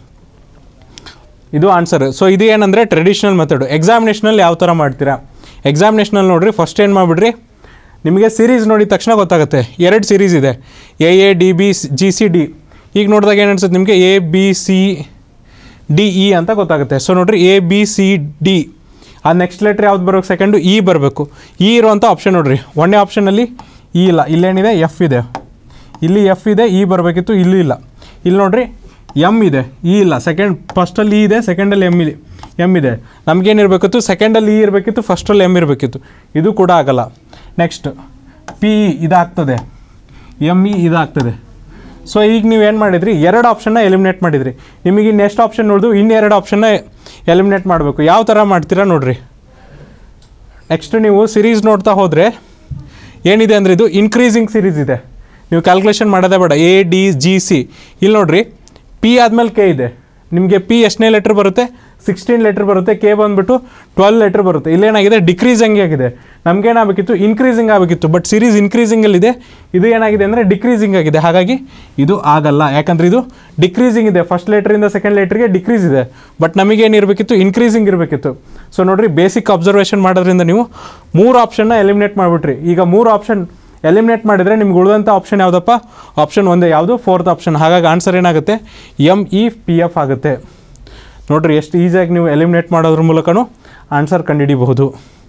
Speaker 1: ಇದು ಆನ್ಸರ್ ಸೊ ಇದು ಏನಂದರೆ ಟ್ರೆಡಿಷ್ನಲ್ ಮೆಥಡು ಎಕ್ಸಾಮಿನೇಷನಲ್ಲಿ ಯಾವ ಥರ ಮಾಡ್ತೀರಾ ಎಕ್ಸಾಮಿನೇಷನಲ್ಲಿ ನೋಡಿರಿ ಫಸ್ಟ್ ಏನು ಮಾಡಿಬಿಡ್ರಿ ನಿಮಗೆ ಸೀರೀಸ್ ನೋಡಿದ ತಕ್ಷಣ ಗೊತ್ತಾಗುತ್ತೆ ಎರಡು ಸೀರೀಸ್ ಇದೆ A A D B G C D ಈಗ ನೋಡಿದಾಗ ಏನು ಅನ್ಸುತ್ತೆ ನಿಮಗೆ A B C D E ಅಂತ ಗೊತ್ತಾಗುತ್ತೆ ಸೊ ನೋಡ್ರಿ ಎ ಬಿ ಸಿ ಡಿ ಆ ನೆಕ್ಸ್ಟ್ ಲೆಟ್ರ್ ಯಾವ್ದು ಬರಬೇಕು ಸೆಕೆಂಡು ಇ ಬರಬೇಕು ಇ ಇರುವಂಥ ಆಪ್ಷನ್ ನೋಡ್ರಿ ಒಂದನೇ ಆಪ್ಷನಲ್ಲಿ ಇ ಇಲ್ಲ ಇಲ್ಲೇನಿದೆ ಎಫ್ ಇದೆ ಇಲ್ಲಿ ಎಫ್ ಇದೆ ಇ ಬರಬೇಕಿತ್ತು ಇಲ್ಲಿ ಇಲ್ಲ ಇಲ್ಲಿ ನೋಡ್ರಿ ಎಮ್ ಇದೆ ಇ ಇಲ್ಲ ಸೆಕೆಂಡ್ ಫಸ್ಟಲ್ಲಿ ಇ ಇದೆ ಸೆಕೆಂಡಲ್ಲಿ ಎಮ್ ಇದೆ ಎಮ್ ಇದೆ ನಮಗೇನಿರಬೇಕಿತ್ತು ಸೆಕೆಂಡಲ್ಲಿ ಇ ಇರಬೇಕಿತ್ತು ಫಸ್ಟಲ್ಲಿ ಎಮ್ ಇರಬೇಕಿತ್ತು ಇದು ಕೂಡ ಆಗಲ್ಲ ನೆಕ್ಸ್ಟ್ ಪಿ ಇ ಇದಾಗ್ತದೆ ಎಮ್ ಇ ಇದಾಗ್ತದೆ ಸೊ ಈಗ ನೀವು ಏನು ಮಾಡಿದ್ರಿ ಎರಡು ಆಪ್ಷನ್ನ ಎಲಿಮಿನೇಟ್ ಮಾಡಿದ್ರಿ ನಿಮಗೆ ನೆಕ್ಸ್ಟ್ ಆಪ್ಷನ್ ನೋಡಿದು ಇನ್ನೆರಡು ಆಪ್ಷನ್ನ ಎಲಿಮಿನೇಟ್ ಮಾಡಬೇಕು ಯಾವ ಥರ ಮಾಡ್ತೀರಾ ನೋಡ್ರಿ ನೆಕ್ಸ್ಟ್ ನೀವು ಸಿರೀಸ್ ನೋಡ್ತಾ ಹೋದರೆ ಏನಿದೆ ಅಂದರೆ ಇದು ಇನ್ಕ್ರೀಸಿಂಗ್ ಸಿರೀಸ್ ಇದೆ ನೀವು ಕ್ಯಾಲ್ಕುಲೇಷನ್ ಮಾಡೋದೇ ಬೇಡ ಎ ಡಿ ಜಿ ಸಿ ಇಲ್ಲಿ ನೋಡ್ರಿ ಪಿ ಆದಮೇಲೆ ಕೆ ಇದೆ ನಿಮಗೆ ಪಿ ಎಷ್ಟನೇ ಲೆಟ್ರ್ ಬರುತ್ತೆ ಸಿಕ್ಸ್ಟೀನ್ ಲೆಟ್ರ್ ಬರುತ್ತೆ ಕೆ ಬಂದುಬಿಟ್ಟು ಟ್ವೆಲ್ ಲೆಟ್ರ್ ಬರುತ್ತೆ ಇಲ್ಲೇನಾಗಿದೆ ಡಿಕ್ರೀಸಿಂಗ್ ಆಗಿದೆ ನಮಗೇನಾಗಬೇಕಿತ್ತು ಇನ್ಕ್ರೀಸಿಂಗ್ ಆಗಬೇಕಿತ್ತು ಬಟ್ ಸಿರೀಸ್ ಇನ್ಕ್ರೀಸಿಂಗಲ್ಲಿದೆ ಇದು ಏನಾಗಿದೆ ಅಂದರೆ ಡಿಕ್ರೀಸಿಂಗ್ ಆಗಿದೆ ಹಾಗಾಗಿ ಇದು ಆಗಲ್ಲ ಯಾಕಂದರೆ ಇದು ಡಿಕ್ರೀಸಿಂಗ್ ಇದೆ ಫಸ್ಟ್ ಲೆಟ್ರಿಂದ ಸೆಕೆಂಡ್ ಲೆಟ್ರಿಗೆ ಡಿಕ್ರೀಸ್ ಇದೆ ಬಟ್ ನಮಗೇನಿರಬೇಕಿತ್ತು ಇನ್ಕ್ರೀಸಿಂಗ್ ಇರಬೇಕಿತ್ತು ಸೊ ನೋಡಿರಿ ಬೇಸಿಕ್ ಅಬ್ಸರ್ವೇಷನ್ ಮಾಡೋದ್ರಿಂದ ನೀವು ಮೂರು ಆಪ್ಷನ್ನ ಎಲಿಮಿನೇಟ್ ಮಾಡಿಬಿಟ್ರಿ ಈಗ ಮೂರು ಆಪ್ಷನ್ ಎಲಿಮಿನೇಟ್ ಮಾಡಿದರೆ ನಿಮ್ಗೆ ಉಳಿದಂಥ ಆಪ್ಷನ್ ಯಾವುದಪ್ಪ ಆಪ್ಷನ್ ಒಂದೇ ಯಾವುದು ಫೋರ್ತ್ ಆಪ್ಷನ್ ಹಾಗಾಗಿ ಆನ್ಸರ್ ಏನಾಗುತ್ತೆ ಎಮ್ ಇ ಪಿ ಎಫ್ ಆಗುತ್ತೆ ನೋಡ್ರಿ ಎಷ್ಟು ಈಸಿಯಾಗಿ ನೀವು ಎಲಿಮಿನೇಟ್ ಮಾಡೋದ್ರ ಮೂಲಕನೂ ಆನ್ಸರ್ ಕಂಡುಹಿಡಿಬಹುದು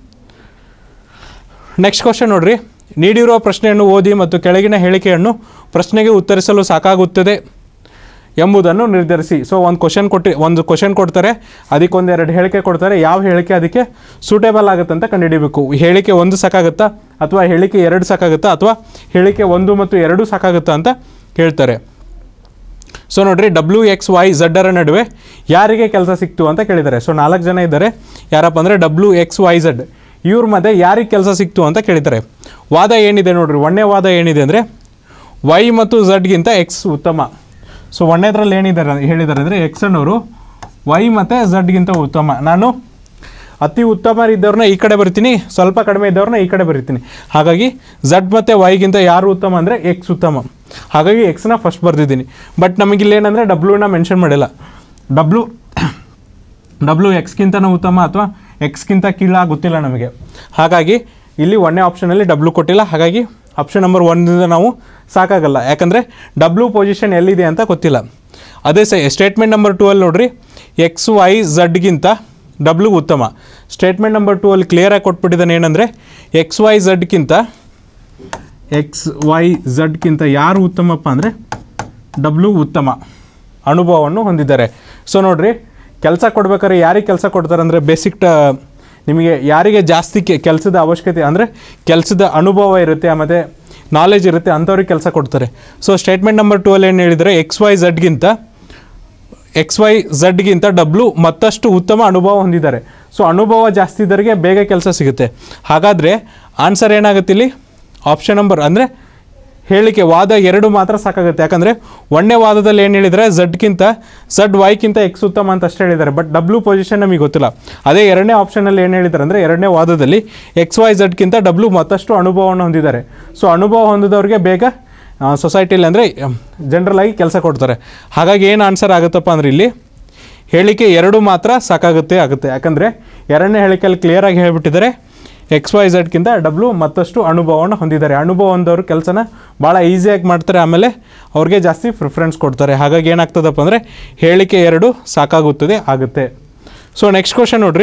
Speaker 1: ನೆಕ್ಸ್ಟ್ ಕ್ವಶನ್ ನೋಡ್ರಿ ನೀಡಿರುವ ಪ್ರಶ್ನೆಯನ್ನು ಓದಿ ಮತ್ತು ಕೆಳಗಿನ ಹೇಳಿಕೆಯನ್ನು ಪ್ರಶ್ನೆಗೆ ಉತ್ತರಿಸಲು ಸಾಕಾಗುತ್ತದೆ ಎಂಬುದನ್ನು ನಿರ್ಧರಿಸಿ ಸೊ ಒಂದು ಕ್ವಶನ್ ಕೊಟ್ಟು ಒಂದು ಕ್ವಶನ್ ಕೊಡ್ತಾರೆ ಅದಕ್ಕೆ ಒಂದೆರಡು ಹೇಳಿಕೆ ಕೊಡ್ತಾರೆ ಯಾವ ಹೇಳಿಕೆ ಅದಕ್ಕೆ ಸೂಟೇಬಲ್ ಆಗುತ್ತೆ ಅಂತ ಕಂಡುಹಿಡಿಬೇಕು ಹೇಳಿಕೆ ಒಂದು ಸಾಕಾಗುತ್ತಾ ಅಥವಾ ಹೇಳಿಕೆ ಎರಡು ಸಾಕಾಗುತ್ತಾ ಅಥವಾ ಹೇಳಿಕೆ ಒಂದು ಮತ್ತು ಎರಡು ಸಾಕಾಗುತ್ತಾ ಅಂತ ಹೇಳ್ತಾರೆ ಸೊ ನೋಡ್ರಿ ಡಬ್ಲ್ಯೂ ಎಕ್ಸ್ ವೈ ಝಡ್ಡರ ನಡುವೆ ಯಾರಿಗೆ ಕೆಲಸ ಸಿಕ್ತು ಅಂತ ಕೇಳಿದ್ದಾರೆ ಸೊ ನಾಲ್ಕು ಜನ ಇದ್ದಾರೆ ಯಾರಪ್ಪ ಅಂದರೆ ಡಬ್ಲ್ಯೂ ಎಕ್ಸ್ ವೈ ಝಡ್ ಇವ್ರ ಮಧ್ಯೆ ಯಾರಿಗೆ ಕೆಲಸ ಸಿಕ್ತು ಅಂತ ಕೇಳಿದ್ದಾರೆ ವಾದ ಏನಿದೆ ನೋಡ್ರಿ ಒಂದನೇ ವಾದ ಏನಿದೆ ಅಂದರೆ ವೈ ಮತ್ತು ಝಡ್ಗಿಂತ ಎಕ್ಸ್ ಉತ್ತಮ ಸೊ ಒಂದನೇದ್ರಲ್ಲಿ ಏನಿದ್ದಾರೆ ಹೇಳಿದ್ದಾರೆ ಅಂದರೆ ಎಕ್ಸ್ ಅನ್ನೋರು ವೈ ಮತ್ತು ಝಡ್ಗಿಂತ ಉತ್ತಮ ನಾನು ಅತಿ ಉತ್ತಮರಿದ್ದವ್ರನ್ನ ಈ ಕಡೆ ಬರ್ತೀನಿ ಸ್ವಲ್ಪ ಕಡಿಮೆ ಇದ್ದವ್ರನ್ನ ಈ ಕಡೆ ಬರೀತೀನಿ ಹಾಗಾಗಿ ಝಡ್ ಮತ್ತು ವೈಗಿಂತ ಯಾರು ಉತ್ತಮ ಅಂದರೆ ಎಕ್ಸ್ ಉತ್ತಮ ಹಾಗಾಗಿ ಎಕ್ಸ್ನ ಫಸ್ಟ್ ಬರ್ದಿದ್ದೀನಿ ಬಟ್ ನಮಗಿಲ್ಲಿ ಏನಂದರೆ ಡಬ್ಲ್ಯೂನ ಮೆನ್ಷನ್ ಮಾಡಿಲ್ಲ ಡಬ್ಲ್ಯೂ ಡಬ್ಲ್ಯೂ ಎಕ್ಸ್ಗಿಂತನೂ ಉತ್ತಮ ಅಥವಾ ಎಕ್ಸ್ಗಿಂತ ಕೀಳ ಗೊತ್ತಿಲ್ಲ ನಮಗೆ ಹಾಗಾಗಿ ಇಲ್ಲಿ ಒಂದನೇ ಆಪ್ಷನಲ್ಲಿ ಡಬ್ಲ್ಯೂ ಕೊಟ್ಟಿಲ್ಲ ಹಾಗಾಗಿ ಆಪ್ಷನ್ ನಂಬರ್ ಒನ್ನಿಂದ ನಾವು ಸಾಕಾಗಲ್ಲ ಯಾಕಂದರೆ ಡಬ್ಲ್ಯೂ ಪೊಸಿಷನ್ ಎಲ್ಲಿದೆ ಅಂತ ಗೊತ್ತಿಲ್ಲ ಅದೇ ಸೈ ಸ್ಟೇಟ್ಮೆಂಟ್ ನಂಬರ್ ಟೂ ಅಲ್ಲಿ ನೋಡ್ರಿ ಎಕ್ಸ್ ವೈ ಝಡ್ಗಿಂತ ಡಬ್ಲ್ಯೂ ಉತ್ತಮ ಸ್ಟೇಟ್ಮೆಂಟ್ ನಂಬರ್ ಟೂ ಅಲ್ಲಿ ಕ್ಲಿಯರಾಗಿ ಕೊಟ್ಬಿಟ್ಟಿದ್ದಾನೆ ಏನಂದರೆ ಎಕ್ಸ್ ವೈ ಝಡ್ಗಿಂತ ಎಕ್ಸ್ ವೈ ಝಡ್ಗಿಂತ ಯಾರು ಉತ್ತಮಪ್ಪ ಅಂದರೆ ಡಬ್ಲ್ಯೂ ಉತ್ತಮ ಅನುಭವವನ್ನು ಹೊಂದಿದ್ದಾರೆ ಸೊ ನೋಡ್ರಿ ಕೆಲಸ ಕೊಡ್ಬೇಕಾದ್ರೆ ಯಾರಿಗೆ ಕೆಲಸ ಕೊಡ್ತಾರೆ ಅಂದರೆ ಬೇಸಿಕ್ ಟ ನಿಮಗೆ ಯಾರಿಗೆ ಜಾಸ್ತಿ ಕೆ ಕೆಲಸದ ಅವಶ್ಯಕತೆ ಅಂದರೆ ಕೆಲಸದ ಅನುಭವ ಇರುತ್ತೆ ಮತ್ತು ನಾಲೆಜ್ ಇರುತ್ತೆ ಅಂಥವ್ರಿಗೆ ಕೆಲಸ ಕೊಡ್ತಾರೆ ಸೊ ಸ್ಟೇಟ್ಮೆಂಟ್ ನಂಬರ್ ಟೂ ಅಲ್ಲಿ ಏನು ಹೇಳಿದರೆ ಎಕ್ಸ್ ವೈ ಝಡ್ಗಿಂತ ಎಕ್ಸ್ ವೈ ಝಡ್ಗಿಂತ ಡಬ್ಲ್ಯೂ ಮತ್ತಷ್ಟು ಉತ್ತಮ ಅನುಭವ ಹೊಂದಿದ್ದಾರೆ ಸೊ ಅನುಭವ ಜಾಸ್ತಿ ಇದ್ದವರಿಗೆ ಬೇಗ ಕೆಲಸ ಸಿಗುತ್ತೆ ಹಾಗಾದರೆ ಆನ್ಸರ್ ಏನಾಗುತ್ತೆ ಇಲ್ಲಿ ಆಪ್ಷನ್ ನಂಬರ್ ಅಂದರೆ ಹೇಳಿಕೆ ವಾದ ಎರಡು ಮಾತ್ರ ಸಾಕಾಗುತ್ತೆ ಯಾಕಂದರೆ ಒಂದನೇ ವಾದದಲ್ಲಿ ಏನು ಹೇಳಿದರೆ ಝಡ್ಗಿಂತ ಝಡ್ ವೈಕ್ಕಿಂತ ಎಕ್ಸ್ ಉತ್ತಮ ಅಂತ ಅಷ್ಟೇ ಹೇಳಿದ್ದಾರೆ ಬಟ್ ಡಬ್ಲ್ಯೂ ಪೊಸಿಷನ್ ನಮಗೆ ಗೊತ್ತಿಲ್ಲ ಅದೇ ಎರಡನೇ ಆಪ್ಷನಲ್ಲಿ ಏನು ಹೇಳಿದ್ದಾರೆ ಅಂದರೆ ಎರಡನೇ ವಾದದಲ್ಲಿ ಎಕ್ಸ್ ವೈ ಝಡ್ಗಿಂತ ಡಬ್ಲ್ಯೂ ಮತ್ತಷ್ಟು ಅನುಭವವನ್ನು ಹೊಂದಿದ್ದಾರೆ ಸೊ ಅನುಭವ ಹೊಂದಿದವ್ರಿಗೆ ಬೇಗ ಸೊಸೈಟಿಲಿ ಅಂದರೆ ಜನರಲ್ ಆಗಿ ಕೆಲಸ ಕೊಡ್ತಾರೆ ಹಾಗಾಗಿ ಏನು ಆನ್ಸರ್ ಆಗುತ್ತಪ್ಪ ಅಂದರೆ ಇಲ್ಲಿ ಹೇಳಿಕೆ ಎರಡು ಮಾತ್ರ ಸಾಕಾಗುತ್ತೆ ಆಗುತ್ತೆ ಯಾಕಂದರೆ ಎರಡನೇ ಹೇಳಿಕೆಯಲ್ಲಿ ಕ್ಲಿಯರಾಗಿ ಹೇಳಿಬಿಟ್ಟಿದ್ದಾರೆ ಎಕ್ಸ್ ವೈ ಝಡ್ಗಿಂತ ಡಬ್ಲ್ಯೂ ಮತ್ತಷ್ಟು ಅನುಭವವನ್ನು ಹೊಂದಿದ್ದಾರೆ ಅನುಭವ ಹೊಂದವರು ಕೆಲಸನ ಭಾಳ ಈಸಿಯಾಗಿ ಮಾಡ್ತಾರೆ ಆಮೇಲೆ ಅವ್ರಿಗೆ ಜಾಸ್ತಿ ಪ್ರಿಫರೆನ್ಸ್ ಕೊಡ್ತಾರೆ ಹಾಗಾಗಿ ಏನಾಗ್ತದಪ್ಪ ಅಂದರೆ ಹೇಳಿಕೆ ಎರಡು ಸಾಕಾಗುತ್ತದೆ ಆಗುತ್ತೆ ಸೊ ನೆಕ್ಸ್ಟ್ ಕ್ವಶನ್ ನೋಡ್ರಿ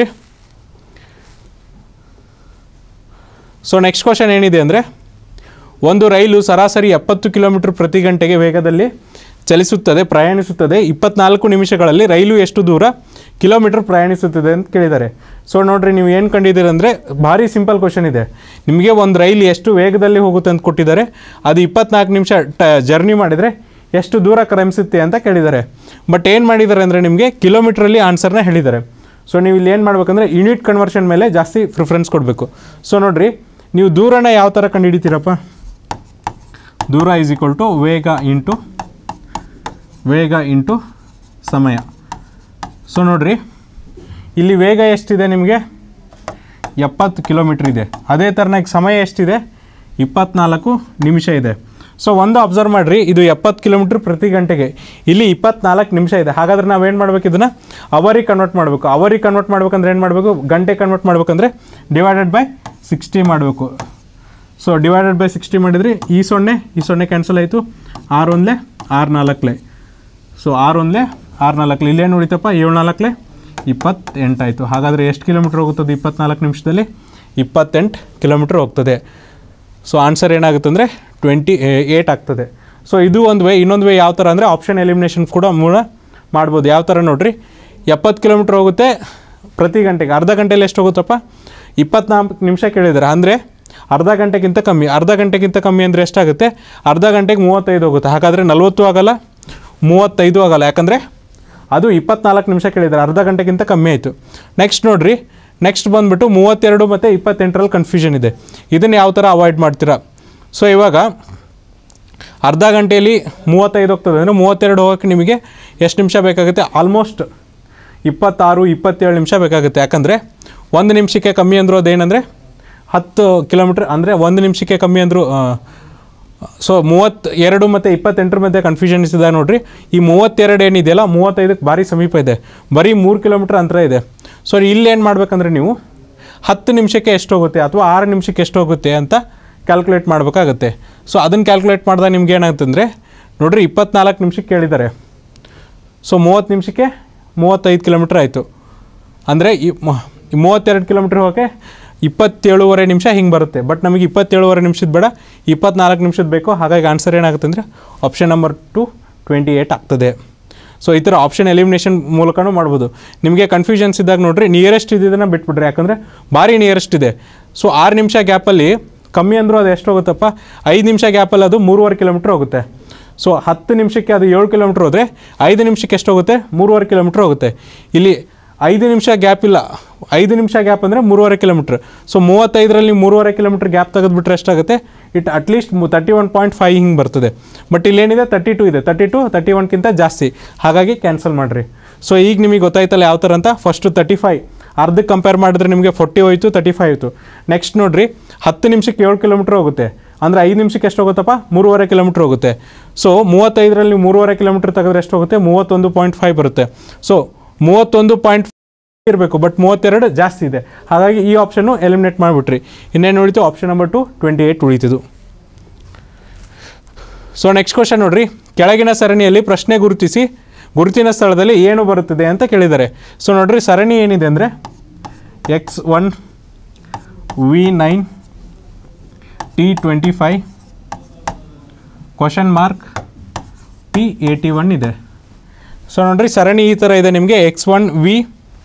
Speaker 1: ಸೊ ನೆಕ್ಸ್ಟ್ ಕ್ವಶನ್ ಏನಿದೆ ಅಂದರೆ ಒಂದು ರೈಲು ಸರಾಸರಿ ಎಪ್ಪತ್ತು ಕಿಲೋಮೀಟರ್ ಪ್ರತಿ ಗಂಟೆಗೆ ವೇಗದಲ್ಲಿ ಚಲಿಸುತ್ತದೆ ಪ್ರಯಾಣಿಸುತ್ತದೆ ಇಪ್ಪತ್ನಾಲ್ಕು ನಿಮಿಷಗಳಲ್ಲಿ ರೈಲು ಎಷ್ಟು ದೂರ ಕಿಲೋಮೀಟರ್ ಪ್ರಯಾಣಿಸುತ್ತದೆ ಅಂತ ಕೇಳಿದ್ದಾರೆ ಸೊ ನೋಡ್ರಿ ನೀವು ಏನು ಕಂಡಿದ್ದೀರಿ ಅಂದರೆ ಭಾರಿ ಸಿಂಪಲ್ ಕ್ವಶನ್ ಇದೆ ನಿಮಗೆ ಒಂದು ರೈಲು ಎಷ್ಟು ವೇಗದಲ್ಲಿ ಹೋಗುತ್ತೆ ಅಂತ ಕೊಟ್ಟಿದ್ದಾರೆ ಅದು ಇಪ್ಪತ್ನಾಲ್ಕು ನಿಮಿಷ ಟ ಜರ್ನಿ ಮಾಡಿದರೆ ಎಷ್ಟು ದೂರ ಕ್ರಮಿಸುತ್ತೆ ಅಂತ ಕೇಳಿದ್ದಾರೆ ಬಟ್ ಏನು ಮಾಡಿದ್ದಾರೆ ಅಂದರೆ ನಿಮಗೆ ಕಿಲೋಮೀಟ್ರಲ್ಲಿ ಆನ್ಸರ್ನ ಹೇಳಿದ್ದಾರೆ ಸೊ ನೀವು ಇಲ್ಲಿ ಏನು ಮಾಡ್ಬೇಕಂದ್ರೆ ಯೂನಿಟ್ ಕನ್ವರ್ಷನ್ ಮೇಲೆ ಜಾಸ್ತಿ ಪ್ರಿಫರೆನ್ಸ್ ಕೊಡಬೇಕು ಸೊ ನೋಡ್ರಿ ನೀವು ದೂರನ ಯಾವ ಥರ ಕಂಡುಹಿಡಿತೀರಪ್ಪ ದೂರ ಈಸ್ ಈಕ್ವಲ್ ಟು ವೇಗ ಇಂಟು ವೇಗ ಇಂಟು ಸಮಯ ಸೊ ನೋಡ್ರಿ ಇಲ್ಲಿ ವೇಗ ಎಷ್ಟಿದೆ ನಿಮಗೆ ಎಪ್ಪತ್ತು ಕಿಲೋಮೀಟ್ರ್ ಇದೆ ಅದೇ ಥರನಾಗಿ ಸಮಯ ಎಷ್ಟಿದೆ ಇಪ್ಪತ್ನಾಲ್ಕು ನಿಮಿಷ ಇದೆ ಸೊ ಒಂದು ಅಬ್ಸರ್ವ್ ಮಾಡಿರಿ ಇದು ಎಪ್ಪತ್ತು ಕಿಲೋಮೀಟ್ರ್ ಪ್ರತಿ ಗಂಟೆಗೆ ಇಲ್ಲಿ ಇಪ್ಪತ್ನಾಲ್ಕು ನಿಮಿಷ ಇದೆ ಹಾಗಾದ್ರೆ ನಾವೇನು ಮಾಡ್ಬೇಕು ಇದನ್ನು ಅವರಿಗೆ ಕನ್ವರ್ಟ್ ಮಾಡಬೇಕು ಅವರಿಗೆ ಕನ್ವರ್ಟ್ ಮಾಡ್ಬೇಕಂದ್ರೆ ಏನು ಮಾಡಬೇಕು ಗಂಟೆ ಕನ್ವರ್ಟ್ ಮಾಡ್ಬೇಕಂದ್ರೆ ಡಿವೈಡೆಡ್ ಬೈ ಸಿಕ್ಸ್ಟಿ ಮಾಡಬೇಕು ಸೊ ಡಿವೈಡೆಡ್ ಬೈ ಸಿಕ್ಸ್ಟಿ ಮಾಡಿದ್ರಿ ಈ ಸೊನ್ನೆ ಈ ಸೊನ್ನೆ ಕ್ಯಾನ್ಸಲ್ ಆಯಿತು ಆರು ಒಂದಲೇ ಆರು ನಾಲ್ಕಲೆ ಸೊ ಆರು ಒಂದಲೇ ಆರು ನಾಲ್ಕಲೆ ಇಲ್ಲೇನು ಉಳಿತಪ್ಪ ಏಳು ನಾಲ್ಕಲೆ ಇಪ್ಪತ್ತೆಂಟಾಯಿತು ಹಾಗಾದರೆ ಎಷ್ಟು ಕಿಲೋಮೀಟ್ರ್ ಹೋಗುತ್ತದೆ ಇಪ್ಪತ್ನಾಲ್ಕು ನಿಮಿಷದಲ್ಲಿ ಇಪ್ಪತ್ತೆಂಟು ಕಿಲೋಮೀಟ್ರ್ ಹೋಗ್ತದೆ ಸೊ ಆನ್ಸರ್ ಏನಾಗುತ್ತೆ ಅಂದರೆ ಟ್ವೆಂಟಿ ಏಯ್ಟ್ ಆಗ್ತದೆ ಸೊ ಇದು ಒಂದು ವೇ ಇನ್ನೊಂದು ವೇ ಯಾವ ಥರ ಅಂದರೆ ಆಪ್ಷನ್ ಎಲಿಮಿನೇಷನ್ ಕೂಡ ಮೂಲ ಮಾಡ್ಬೋದು ಯಾವ ಥರ ನೋಡ್ರಿ ಎಪ್ಪತ್ತು ಕಿಲೋಮೀಟ್ರ್ ಹೋಗುತ್ತೆ ಪ್ರತಿ ಗಂಟೆಗೆ ಅರ್ಧ ಗಂಟೆಯಲ್ಲಿ ಎಷ್ಟು ಹೋಗುತ್ತಪ್ಪ ಇಪ್ಪತ್ನಾಲ್ಕು ನಿಮಿಷ ಕೇಳಿದ್ದಾರೆ ಅಂದರೆ ಅರ್ಧ ಗಂಟೆಗಿಂತ ಕಮ್ಮಿ ಅರ್ಧ ಗಂಟೆಗಿಂತ ಕಮ್ಮಿ ಅಂದರೆ ಎಷ್ಟಾಗುತ್ತೆ ಅರ್ಧ ಗಂಟೆಗೆ ಮೂವತ್ತೈದು ಹೋಗುತ್ತೆ ಹಾಗಾದರೆ ನಲ್ವತ್ತು ಆಗಲ್ಲ ಮೂವತ್ತೈದು ಆಗಲ್ಲ ಯಾಕಂದರೆ ಅದು ಇಪ್ಪತ್ನಾಲ್ಕು ನಿಮಿಷ ಕೇಳಿದ್ದಾರೆ ಅರ್ಧ ಗಂಟೆಗಿಂತ ಕಮ್ಮಿ ಆಯಿತು ನೆಕ್ಸ್ಟ್ ನೋಡ್ರಿ ನೆಕ್ಸ್ಟ್ ಬಂದುಬಿಟ್ಟು ಮೂವತ್ತೆರಡು ಮತ್ತು ಇಪ್ಪತ್ತೆಂಟರಲ್ಲಿ ಕನ್ಫ್ಯೂಷನ್ ಇದೆ ಇದನ್ನು ಯಾವ ಥರ ಅವಾಯ್ಡ್ ಮಾಡ್ತೀರಾ ಸೊ ಇವಾಗ ಅರ್ಧ ಗಂಟೆಯಲ್ಲಿ ಮೂವತ್ತೈದು ಹೋಗ್ತದೆ ಅಂದರೆ ಮೂವತ್ತೆರಡು ಹೋಗೋಕ್ಕೆ ನಿಮಗೆ ಎಷ್ಟು ನಿಮಿಷ ಬೇಕಾಗುತ್ತೆ ಆಲ್ಮೋಸ್ಟ್ ಇಪ್ಪತ್ತಾರು ಇಪ್ಪತ್ತೇಳು ನಿಮಿಷ ಬೇಕಾಗುತ್ತೆ ಯಾಕಂದರೆ ಒಂದು ನಿಮಿಷಕ್ಕೆ ಕಮ್ಮಿ ಅಂದರು ಅದೇನೆಂದರೆ ಹತ್ತು ಕಿಲೋಮೀಟ್ರ್ ಅಂದರೆ ಒಂದು ನಿಮಿಷಕ್ಕೆ ಕಮ್ಮಿ ಅಂದರು ಸೊ ಮೂವತ್ತು ಎರಡು ಮತ್ತು ಇಪ್ಪತ್ತೆಂಟರ ಮಧ್ಯೆ ಕನ್ಫ್ಯೂಷನ್ ಇದೆ ನೋಡ್ರಿ ಈ ಮೂವತ್ತೆರಡು ಏನಿದೆಯಲ್ಲ ಮೂವತ್ತೈದಕ್ಕೆ ಭಾರಿ ಸಮೀಪ ಇದೆ ಬರೀ ಮೂರು ಕಿಲೋಮೀಟ್ರ್ ಅಂತರ ಇದೆ ಸೊ ಇಲ್ಲಿ ಏನು ಮಾಡ್ಬೇಕಂದ್ರೆ ನೀವು ಹತ್ತು ನಿಮಿಷಕ್ಕೆ ಎಷ್ಟು ಹೋಗುತ್ತೆ ಅಥವಾ ಆರು ನಿಮಿಷಕ್ಕೆ ಎಷ್ಟು ಹೋಗುತ್ತೆ ಅಂತ ಕ್ಯಾಲ್ಕುಲೇಟ್ ಮಾಡಬೇಕಾಗತ್ತೆ ಸೊ ಅದನ್ನು ಕ್ಯಾಲ್ಕುಲೇಟ್ ಮಾಡಿದಾಗ ನಿಮ್ಗೆ ಏನಾಗುತ್ತಂದರೆ ನೋಡ್ರಿ ಇಪ್ಪತ್ನಾಲ್ಕು ನಿಮಿಷಕ್ಕೆ ಕೇಳಿದ್ದಾರೆ ಸೊ ಮೂವತ್ತು ನಿಮಿಷಕ್ಕೆ ಮೂವತ್ತೈದು ಕಿಲೋಮೀಟ್ರ್ ಆಯಿತು ಅಂದರೆ ಈ ಮ- ಈ ಮೂವತ್ತೆರಡು ಕಿಲೋಮೀಟ್ರ್ ಹೋಗೋಕ್ಕೆ ಇಪ್ಪತ್ತೇಳುವರೆ ನಿಮಿಷ ಹಿಂಗೆ ಬರುತ್ತೆ ಬಟ್ ನಮಗೆ ಇಪ್ಪತ್ತೇಳುವರೆ ನಿಮಿಷದ ಬೇಡ ಇಪ್ಪತ್ನಾಲ್ಕು ನಿಮಿಷದ ಬೇಕು ಹಾಗಾಗಿ ಆನ್ಸರ್ ಏನಾಗುತ್ತೆ ಅಂದರೆ option number two twenty eight ಆಗ್ತದೆ ಸೊ ಈ ಥರ ಆಪ್ಷನ್ ಎಲಿಮಿನೇಷನ್ ಮೂಲಕನೂ ಮಾಡ್ಬೋದು ನಿಮಗೆ ಕನ್ಫ್ಯೂಷನ್ಸ್ ಇದ್ದಾಗ ನೋಡ್ರಿ ನಿಯರೆಸ್ಟ್ ಇದ್ದಿದ್ದನ್ನು ಬಿಟ್ಬಿಡ್ರಿ ಯಾಕಂದರೆ ಭಾರಿ ನಿಯರೆಸ್ಟ್ ಇದೆ ಸೊ ಆರು ನಿಮಿಷ ಗ್ಯಾಪಲ್ಲಿ ಕಮ್ಮಿ ಅಂದರೂ ಅದು ಎಷ್ಟು ಹೋಗುತ್ತಪ್ಪ ಐದು ನಿಮಿಷ ಗ್ಯಾಪಲ್ಲಿ ಅದು ಮೂರುವರೆ ಕಿಲೋಮೀಟ್ರ್ ಹೋಗುತ್ತೆ ಸೊ ಹತ್ತು ನಿಮಿಷಕ್ಕೆ ಅದು ಏಳು ಕಿಲೋಮೀಟ್ರ್ ಹೋದರೆ ಐದು ನಿಮಿಷಕ್ಕೆ ಎಷ್ಟು ಹೋಗುತ್ತೆ ಮೂರುವರೆ ಕಿಲೋಮೀಟ್ರ್ ಹೋಗುತ್ತೆ ಇಲ್ಲಿ ಐದು ನಿಮಿಷ ಗ್ಯಾಪ್ ಇಲ್ಲ ಐದು ನಿಮಿಷ ಗ್ಯಾಪ್ ಅಂದರೆ ಮೂರುವರೆ ಕಿಲೋಮೀಟ್ರ್ ಸೊ ಮೂವತ್ತೈದರಲ್ಲಿ ನೀವು ಮೂರುವರೆ ಕಿಲೋಮೀಟ್ರ್ ಗ್ಯಾಪ್ ತೆಗೆದುಬಿಟ್ರೆ ಎಷ್ಟಾಗುತ್ತೆ it at least thirty one point five ಹಿಂಗೆ ಬರ್ತದೆ ಬಟ್ ಇಲ್ಲೇನಿದೆ ತರ್ಟಿ ಟು ಇದೆ ತರ್ಟಿ ಟು ತರ್ಟಿ ಒನ್ಗಿಂತ ಜಾಸ್ತಿ ಹಾಗಾಗಿ ಕ್ಯಾನ್ಸಲ್ ಮಾಡಿರಿ ಸೊ ಈಗ ನಿಮಗೆ ಗೊತ್ತಾಯ್ತಲ್ಲ ಯಾವ ಥರ ಅಂತ ಫಸ್ಟು ತರ್ಟಿ ಫೈವ್ ಅರ್ಧಕ್ಕೆ ಕಂಪೇರ್ ಮಾಡಿದ್ರೆ ನಿಮಗೆ ಫೋರ್ಟಿ ಹೋಯ್ತು ತರ್ಟಿ ಫೈವ್ ಆಯಿತು ನೆಕ್ಸ್ಟ್ ನೋಡಿರಿ ಹತ್ತು ನಿಮಿಷಕ್ಕೆ ಏಳು ಕಿಲೋಮೀಟ್ರ್ ಹೋಗುತ್ತೆ ಅಂದರೆ ಐದು ನಿಮಿಷಕ್ಕೆ ಎಷ್ಟು ಹೋಗುತ್ತಪ್ಪ ಮೂರುವರೆ ಕಿಲೋಮೀಟ್ರ್ ಹೋಗುತ್ತೆ ಸೊ ಮೂವತ್ತೈದರಲ್ಲಿ ನೀವು ಮೂರುವರೆ ಕಿಲೋಮೀಟ್ರ್ ತೆಗೆದ್ರೆ ಎಷ್ಟು ಹೋಗುತ್ತೆ ಮೂವತ್ತೊಂದು ಪಾಯಿಂಟ್ ಫೈವ್ ಬರುತ್ತೆ ಸೊ ಮೂವತ್ತೊಂದು ಪಾಯಿಂಟ್ ಇರಬೇಕು ಬಟ್ ಮೂವತ್ತೆರಡು ಜಾಸ್ತಿ ಇದೆ ಹಾಗಾಗಿ ಈ ಆಪ್ಷನ್ನು ಎಲಿಮಿನೇಟ್ ಮಾಡಿಬಿಟ್ರಿ ಇನ್ನೇನು ಉಳಿತು option number two twenty eight ಉಳಿತಿದ್ದು ಸೊ ನೆಕ್ಸ್ಟ್ ಕ್ವಶನ್ ನೋಡ್ರಿ ಕೆಳಗಿನ ಸರಣಿಯಲ್ಲಿ ಪ್ರಶ್ನೆ ಗುರುತಿಸಿ ಗುರುತಿನ ಸ್ಥಳದಲ್ಲಿ ಏನು ಬರುತ್ತದೆ ಅಂತ ಕೇಳಿದ್ದಾರೆ ಸೊ ನೋಡ್ರಿ ಸರಣಿ ಏನಿದೆ ಅಂದರೆ X one V nine T twenty five question mark P eighty one ಇದೆ ಸೊ ನೋಡ್ರಿ ಸರಣಿ ಈ ಥರ ಇದೆ ನಿಮಗೆ X one V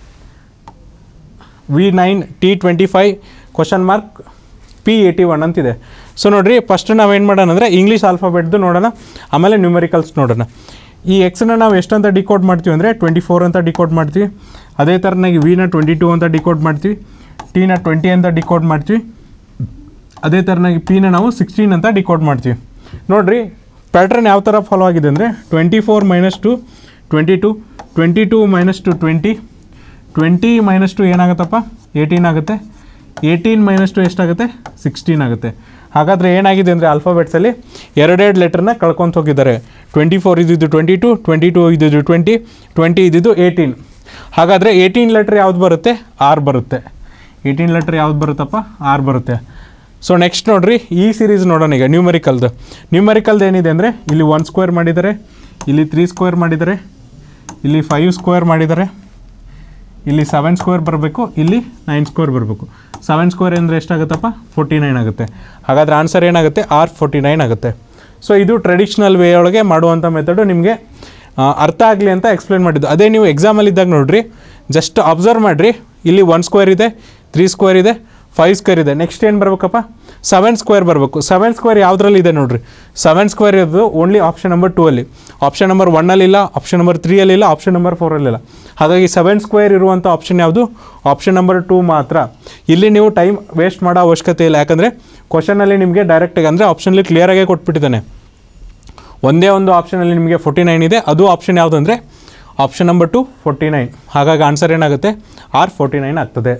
Speaker 1: V nine T twenty five question mark P eighty one ಅಂತಿದೆ ಸೊ ನೋಡಿರಿ ಫಸ್ಟ್ ನಾವೇನು ಮಾಡೋಣ ಅಂದರೆ ಇಂಗ್ಲೀಷ್ ಆಲ್ಫಾಬೆಟ್ದು ನೋಡೋಣ ಆಮೇಲೆ ನ್ಯೂಮರಿಕಲ್ಸ್ ನೋಡೋಣ ಈ ಎಕ್ಸನ್ನ ನಾವು ಎಷ್ಟಂತ ಡಿಕೋಡ್ ಮಾಡ್ತೀವಿ ಅಂದರೆ ಟ್ವೆಂಟಿ ಫೋರ್ ಅಂತ ಡಿಕೋಡ್ ಮಾಡ್ತೀವಿ ಅದೇ ಥರನಾಗಿ ವಿನ ಟ್ವೆಂಟಿ ಟೂ ಅಂತ ಡಿಕೋಡ್ ಮಾಡ್ತೀವಿ ಟಿನ ಟ್ವೆಂಟಿ ಅಂತ ಡಿಕೋಡ್ ಮಾಡ್ತೀವಿ ಅದೇ ಥರನಾಗಿ ಪಿನ ನಾವು ಸಿಕ್ಸ್ಟೀನ್ ಅಂತ ಡಿಕೋಡ್ ಮಾಡ್ತೀವಿ ನೋಡಿರಿ ಪ್ಯಾಟ್ರನ್ ಯಾವ ಥರ ಫಾಲೋ ಆಗಿದೆ ಅಂದರೆ twenty four minus two twenty two twenty two minus two twenty twenty minus two ಏನಾಗುತ್ತಪ್ಪ ಏಯ್ಟೀನ್ ಆಗುತ್ತೆ ಏಯ್ಟೀನ್ ಮೈನಸ್ ಟು ಎಷ್ಟಾಗುತ್ತೆ ಸಿಕ್ಸ್ಟೀನ್ ಆಗುತ್ತೆ ಹಾಗಾದರೆ ಏನಾಗಿದೆ ಅಂದರೆ ಆಲ್ಫಾಬೆಟ್ಸಲ್ಲಿ ಎರಡೆರಡು ಲೆಟ್ರನ್ನ ಕಳ್ಕೊಂತ ಹೋಗಿದ್ದಾರೆ ಟ್ವೆಂಟಿ ಫೋರ್ ಇದ್ದಿದ್ದು ಟ್ವೆಂಟಿ ಟು ಟ್ವೆಂಟಿ ಟು ಇದ್ದಿದ್ದು ಟ್ವೆಂಟಿ ಟ್ವೆಂಟಿ ಇದ್ದಿದ್ದು ಏಯ್ಟೀನ್ ಹಾಗಾದರೆ ಏಯ್ಟೀನ್ ಲೆಟ್ರ್ ಯಾವ್ದು ಬರುತ್ತೆ ಆರ್ ಬರುತ್ತೆ ಏಯ್ಟೀನ್ ಲೆಟ್ರ್ ಯಾವ್ದು ಬರುತ್ತಪ್ಪ ಆರ್ ಬರುತ್ತೆ ಸೊ ನೆಕ್ಸ್ಟ್ ನೋಡ್ರಿ ಈ ಸೀರೀಸ್ ನೋಡೋಣ ಈಗ ನ್ಯೂಮರಿಕಲ್ದು ನ್ಯೂಮರಿಕಲ್ದು ಏನಿದೆ ಅಂದರೆ ಇಲ್ಲಿ ಒನ್ ಸ್ಕ್ವೇರ್ ಮಾಡಿದ್ದಾರೆ ಇಲ್ಲಿ ತ್ರೀ ಸ್ಕ್ವೇರ್ ಮಾಡಿದ್ದಾರೆ ಇಲ್ಲಿ ಫೈವ್ ಸ್ಕ್ವೇರ್ ಮಾಡಿದ್ದಾರೆ ಇಲ್ಲಿ ಸೆವೆನ್ ಸ್ಕ್ವೇರ್ ಬರಬೇಕು ಇಲ್ಲಿ ನೈನ್ ಸ್ಕ್ವೇರ್ ಬರಬೇಕು ಸೆವೆನ್ ಸ್ಕ್ವೇರ್ ಅಂದರೆ ಎಷ್ಟಾಗುತ್ತಪ್ಪ ಫೋರ್ಟಿ ನೈನ್ ಆಗುತ್ತೆ ಹಾಗಾದರೆ ಆನ್ಸರ್ ಏನಾಗುತ್ತೆ ಆರ್ ಫೋರ್ಟಿ ನೈನ್ ಆಗುತ್ತೆ ಸೊ ಇದು ಟ್ರೆಡಿಷ್ನಲ್ ವೇ ಒಳಗೆ ಮಾಡುವಂಥ ಮೆಥಡು ನಿಮಗೆ ಆ, ಅರ್ಥ ಆಗಲಿ ಅಂತ ಎಕ್ಸ್ಪ್ಲೇನ್ ಮಾಡಿದ್ದು ಅದೇ ನೀವು ಎಕ್ಸಾಮಲ್ಲಿ ಇದ್ದಾಗ ನೋಡ್ರಿ ಜಸ್ಟ್ ಅಬ್ಸರ್ವ್ ಮಾಡಿರಿ ಇಲ್ಲಿ ಒನ್ ಸ್ಕ್ವೇರ್ ಇದೆ ತ್ರೀ ಸ್ಕ್ವೇರ್ ಇದೆ ಫೈವ್ ಸ್ಕ್ವೇರ್ ಇದೆ ನೆಕ್ಸ್ಟ್ ಏನು ಬರಬೇಕಪ್ಪ ಸೆವೆನ್ ಸ್ಕ್ವೇರ್ ಬರಬೇಕು ಸೆವೆನ್ ಸ್ಕ್ವೇರ್ ಯಾವುದ್ರಲ್ಲಿ ಇದೆ ನೋಡ್ರಿ ಸೆವೆನ್ ಸ್ಕ್ವೇರ್ ಇರೋದು ಓನ್ಲಿ ಆಪ್ಷನ್ ನಂಬರ್ ಟೂ ಅಲ್ಲಿ ಆಪ್ಷನ್ ನಂಬರ್ ಒನ್ನಲ್ಲಿಲ್ಲ ಆಪ್ಷನ್ ನಂಬರ್ ತ್ರೀಯಲ್ಲಿಲ್ಲ ಆಪ್ಷನ್ ನಂಬರ್ ಫೋರಲ್ಲಿಲ್ಲ ಹಾಗಾಗಿ ಸೆವೆನ್ ಸ್ಕ್ವೇರ್ ಇರುವಂಥ ಆಪ್ಷನ್ ಯಾವುದು ಆಪ್ಷನ್ ನಂಬರ್ ಟೂ ಮಾತ್ರ ಇಲ್ಲಿ ನೀವು ಟೈಮ್ ವೇಸ್ಟ್ ಮಾಡೋ ಅವಶ್ಯಕತೆ ಇಲ್ಲ ಯಾಕಂದರೆ ಕ್ವಶನಲ್ಲಿ ನಿಮಗೆ ಡೈರೆಕ್ಟಾಗಿ ಅಂದರೆ ಆಪ್ಷನಲ್ಲಿ ಕ್ಲಿಯರಾಗೇ ಕೊಟ್ಬಿಟ್ಟಿದ್ದಾನೆ ಒಂದೇ ಒಂದು ಆಪ್ಷನಲ್ಲಿ ನಿಮಗೆ ಫೋರ್ಟಿ ನೈನ್ ಇದೆ ಅದು ಆಪ್ಷನ್ ಯಾವುದು ಅಂದರೆ option number two forty nine ಹಾಗಾಗಿ ಆನ್ಸರ್ ಏನಾಗುತ್ತೆ ಆರ್ ಫೋರ್ಟಿ ನೈನ್ ಆಗ್ತದೆ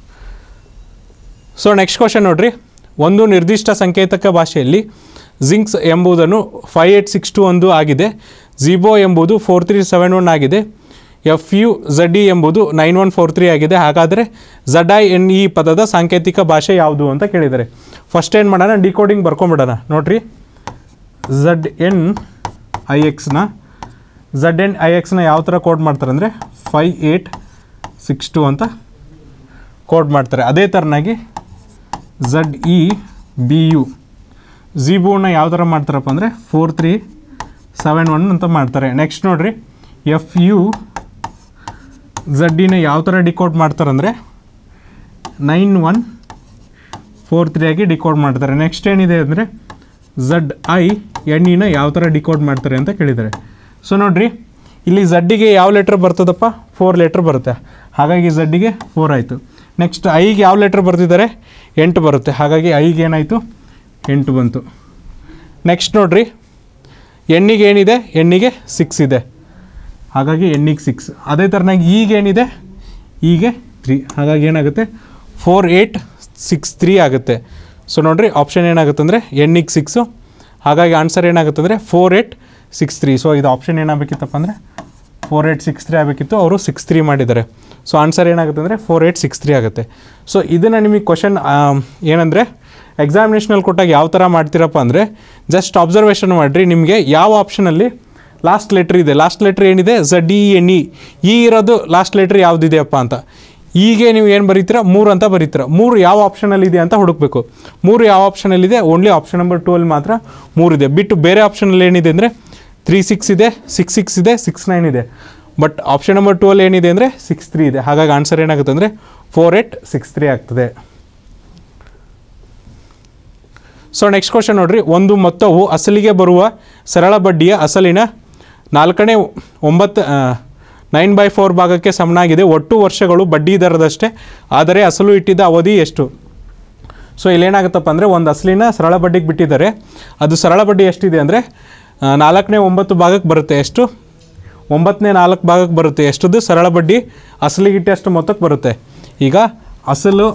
Speaker 1: ಸೊ ನೆಕ್ಸ್ಟ್ ಕ್ವಶನ್ ನೋಡ್ರಿ ಒಂದು ನಿರ್ದಿಷ್ಟ ಸಂಕೇತಕ ಭಾಷೆಯಲ್ಲಿ ಜಿಂಕ್ಸ್ ಎಂಬುದನ್ನು ಫೈವ್ ಏಯ್ಟ್ ಸಿಕ್ಸ್ ಟು ಒಂದು ಆಗಿದೆ ಝಿಬೋ ಎಂಬುದು ಫೋರ್ ತ್ರೀ ಸೆವೆನ್ ಒನ್ ಆಗಿದೆ ಎಫ್ ಯು ಝಡ್ ಇ ಎಂಬುದು ನೈನ್ ಒನ್ ಫೋರ್ ತ್ರೀ ಆಗಿದೆ ಹಾಗಾದರೆ ಝಡ್ ಐ ಎನ್ ಇ ಪದದ ಸಾಂಕೇತಿಕ ಭಾಷೆ ಯಾವುದು ಅಂತ ಕೇಳಿದ್ದಾರೆ ಫಸ್ಟ್ ಏನು ಮಾಡೋಣ ಡಿಕೋಡಿಂಗ್ ಬರ್ಕೊಂಬಿಡೋಣ ನೋಡ್ರಿ ಝಡ್ ಎನ್ ಐ ಎಕ್ಸ್ನ ಝಡ್ ಎನ್ ಐ ಎಕ್ಸ್ನ ಯಾವ ಥರ ಕೋಡ್ ಮಾಡ್ತಾರೆ ಅಂದರೆ ಫೈ ಏಯ್ಟ್ ಸಿಕ್ಸ್ ಟು ಅಂತ ಕೋಡ್ ಮಾಡ್ತಾರೆ ಅದೇ ಥರನಾಗಿ ಝಡ್ ಇ ಬಿ ಯು ಝೀಬೂನ ಯಾವ ಥರ ಮಾಡ್ತಾರಪ್ಪ ಅಂದರೆ ಫೋರ್ ತ್ರೀ ಸೆವೆನ್ ಒನ್ ಅಂತ ಮಾಡ್ತಾರೆ ನೆಕ್ಸ್ಟ್ ನೋಡಿರಿ ಎಫ್ ಯು ಝಡ್ಡಿನ ಯಾವ ಥರ ಡಿಕೋಡ್ ಮಾಡ್ತಾರಂದರೆ ನೈನ್ ಒನ್ ಫೋರ್ ತ್ರೀ ಆಗಿ ಡಿಕೋಡ್ ಮಾಡ್ತಾರೆ ನೆಕ್ಸ್ಟ್ ಏನಿದೆ ಅಂದರೆ ಝಡ್ ಐ ಎಣ್ಣಿನ ಯಾವ ಥರ ಡಿಕೋಡ್ ಮಾಡ್ತಾರೆ ಅಂತ ಕೇಳಿದ್ದಾರೆ ಸೊ ನೋಡಿರಿ ಇಲ್ಲಿ ಝಡ್ಡಿಗೆ ಯಾವ ಲೆಟ್ರ್ ಬರ್ತದಪ್ಪ ಫೋರ್ ಲೆಟ್ರ್ ಬರುತ್ತೆ ಹಾಗಾಗಿ ಝಡ್ಡಿಗೆ ಫೋರ್ ಆಯಿತು ನೆಕ್ಸ್ಟ್ ಐಗೆ ಯಾವ ಲೆಟ್ರ್ ಬರ್ತಿದ್ದಾರೆ ಎಂಟು ಬರುತ್ತೆ ಹಾಗಾಗಿ ಐಗೆ ಏನಾಯಿತು ಎಂಟು ಬಂತು ನೆಕ್ಸ್ಟ್ ನೋಡಿರಿ ಎಣ್ಣಿಗೆ ಏನಿದೆ ಎಣ್ಣಿಗೆ ಸಿಕ್ಸ್ ಇದೆ ಹಾಗಾಗಿ ಎಣ್ಣಿಗೆ ಸಿಕ್ಸ್ ಅದೇ ಥರನಾಗಿ ಈಗ ಏನಿದೆ ಹೀಗೆ ತ್ರೀ ಹಾಗಾಗಿ ಏನಾಗುತ್ತೆ ಫೋರ್ ಏಯ್ಟ್ ಸಿಕ್ಸ್ ತ್ರೀ ಆಗುತ್ತೆ ಸೊ ನೋಡಿರಿ ಆಪ್ಷನ್ ಏನಾಗುತ್ತೆ ಅಂದರೆ ಎಣ್ಣಿಗೆ ಸಿಕ್ಸು ಹಾಗಾಗಿ ಆನ್ಸರ್ ಏನಾಗುತ್ತೆ ಅಂದರೆ four eight six three so ಇದು ಆಪ್ಷನ್ ಏನಾಗಬೇಕಿತ್ತಪ್ಪ ಅಂದರೆ ಫೋರ್ ಏಯ್ಟ್ ಸಿಕ್ಸ್ ತ್ರೀ ಆಗಬೇಕಿತ್ತು ಅವರು ಸಿಕ್ಸ್ ತ್ರೀ ಮಾಡಿದ್ದಾರೆ ಸೊ ಆನ್ಸರ್ ಏನಾಗುತ್ತೆ ಅಂದರೆ ಫೋರ್ ಏಯ್ಟ್ ಸಿಕ್ಸ್ ತ್ರೀ ಆಗುತ್ತೆ ಸೊ ಇದನ್ನು ನಿಮಗೆ ಕ್ವಶನ್ ಏನಂದರೆ ಎಕ್ಸಾಮಿನೇಷನಲ್ಲಿ ಕೊಟ್ಟಾಗ ಯಾವ ಥರ ಮಾಡ್ತೀರಪ್ಪ ಅಂದರೆ ಜಸ್ಟ್ ಅಬ್ಸರ್ವೇಷನ್ ಮಾಡಿರಿ ನಿಮಗೆ ಯಾವ ಆಪ್ಷನಲ್ಲಿ ಲಾಸ್ಟ್ ಲೆಟ್ರ್ ಇದೆ ಲಾಸ್ಟ್ ಲೆಟ್ರ್ ಏನಿದೆ ಝಡ್ ಇ ಎನ್ ಇ ಈ ಇರೋದು ಲಾಸ್ಟ್ ಲೆಟ್ರ್ ಯಾವುದಿದೆಯಪ್ಪ ಅಂತ ಹೀಗೆ ನೀವು ಏನು ಬರೀತೀರ ಮೂರು ಅಂತ ಬರೀತೀರ ಮೂರು ಯಾವ ಆಪ್ಷನಲ್ಲಿ ಇದೆ ಅಂತ ಹುಡುಕಬೇಕು ಮೂರು ಯಾವ ಆಪ್ಷನಲ್ಲಿದೆ ಓನ್ಲಿ ಆಪ್ಷನ್ ನಂಬರ್ ಟೂ ಅಲ್ಲಿ ಮಾತ್ರ ಮೂರಿದೆ ಬಿಟ್ಟು ಬೇರೆ ಆಪ್ಷನಲ್ಲಿ ಏನಿದೆ ಅಂದರೆ ತ್ರೀ ಸಿಕ್ಸ್ ಇದೆ ಸಿಕ್ಸ್ ಸಿಕ್ಸ್ ಇದೆ ಸಿಕ್ಸ್ ನೈನ್ ಇದೆ ಬಟ್ ಆಪ್ಷನ್ ನಂಬರ್ ಟೂ ಅಲ್ಲಿ ಏನಿದೆ ಅಂದರೆ ಸಿಕ್ಸ್ ತ್ರೀ ಇದೆ ಹಾಗಾಗಿ ಆನ್ಸರ್ ಏನಾಗುತ್ತೆ ಅಂದರೆ ಫೋರ್ ಏಟ್ ಸಿಕ್ಸ್ ತ್ರೀ ಆಗ್ತದೆ ಸೊ ನೆಕ್ಸ್ಟ್ ಕ್ವಶನ್ ನೋಡ್ರಿ ಒಂದು ಮೊತ್ತವು ಅಸಲಿಗೆ ಬರುವ ಸರಳ ಬಡ್ಡಿಯ ಅಸಲಿನ ನಾಲ್ಕನೇ ಒಂಬತ್ತು ನೈನ್ ಬೈ ಫೋರ್ ಭಾಗಕ್ಕೆ ಸಮನಾಗಿದೆ ಒಟ್ಟು ವರ್ಷಗಳು ಬಡ್ಡಿ ದರದಷ್ಟೇ ಆದರೆ ಅಸಲು ಇಟ್ಟಿದ್ದ ಅವಧಿ ಎಷ್ಟು ಸೊ ಇಲ್ಲೇನಾಗುತ್ತಪ್ಪ ಅಂದರೆ ಒಂದು ಅಸಲಿನ ಸರಳ ಬಡ್ಡಿಗೆ ಬಿಟ್ಟಿದ್ದಾರೆ ಅದು ಸರಳ ಬಡ್ಡಿ ಎಷ್ಟಿದೆ ಅಂದರೆ ನಾಲ್ಕನೇ ಒಂಬತ್ತು ಭಾಗಕ್ಕೆ ಬರುತ್ತೆ ಎಷ್ಟು ಒಂಬತ್ತನೇ ನಾಲ್ಕು ಭಾಗಕ್ಕೆ ಬರುತ್ತೆ ಎಷ್ಟದು ಸರಳ ಬಡ್ಡಿ ಅಸಲಿಗಿಟ್ಟೆ ಅಷ್ಟು ಮೊತ್ತಕ್ಕೆ ಬರುತ್ತೆ ಈಗ ಅಸಲು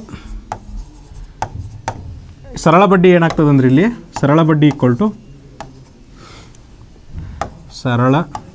Speaker 1: ಸರಳ ಬಡ್ಡಿ ಏನಾಗ್ತದೆ ಅಂದ್ರೆ ಇಲ್ಲಿ ಸರಳ ಬಡ್ಡಿ ಈಕ್ವಲ್ ಟು ಸರಳ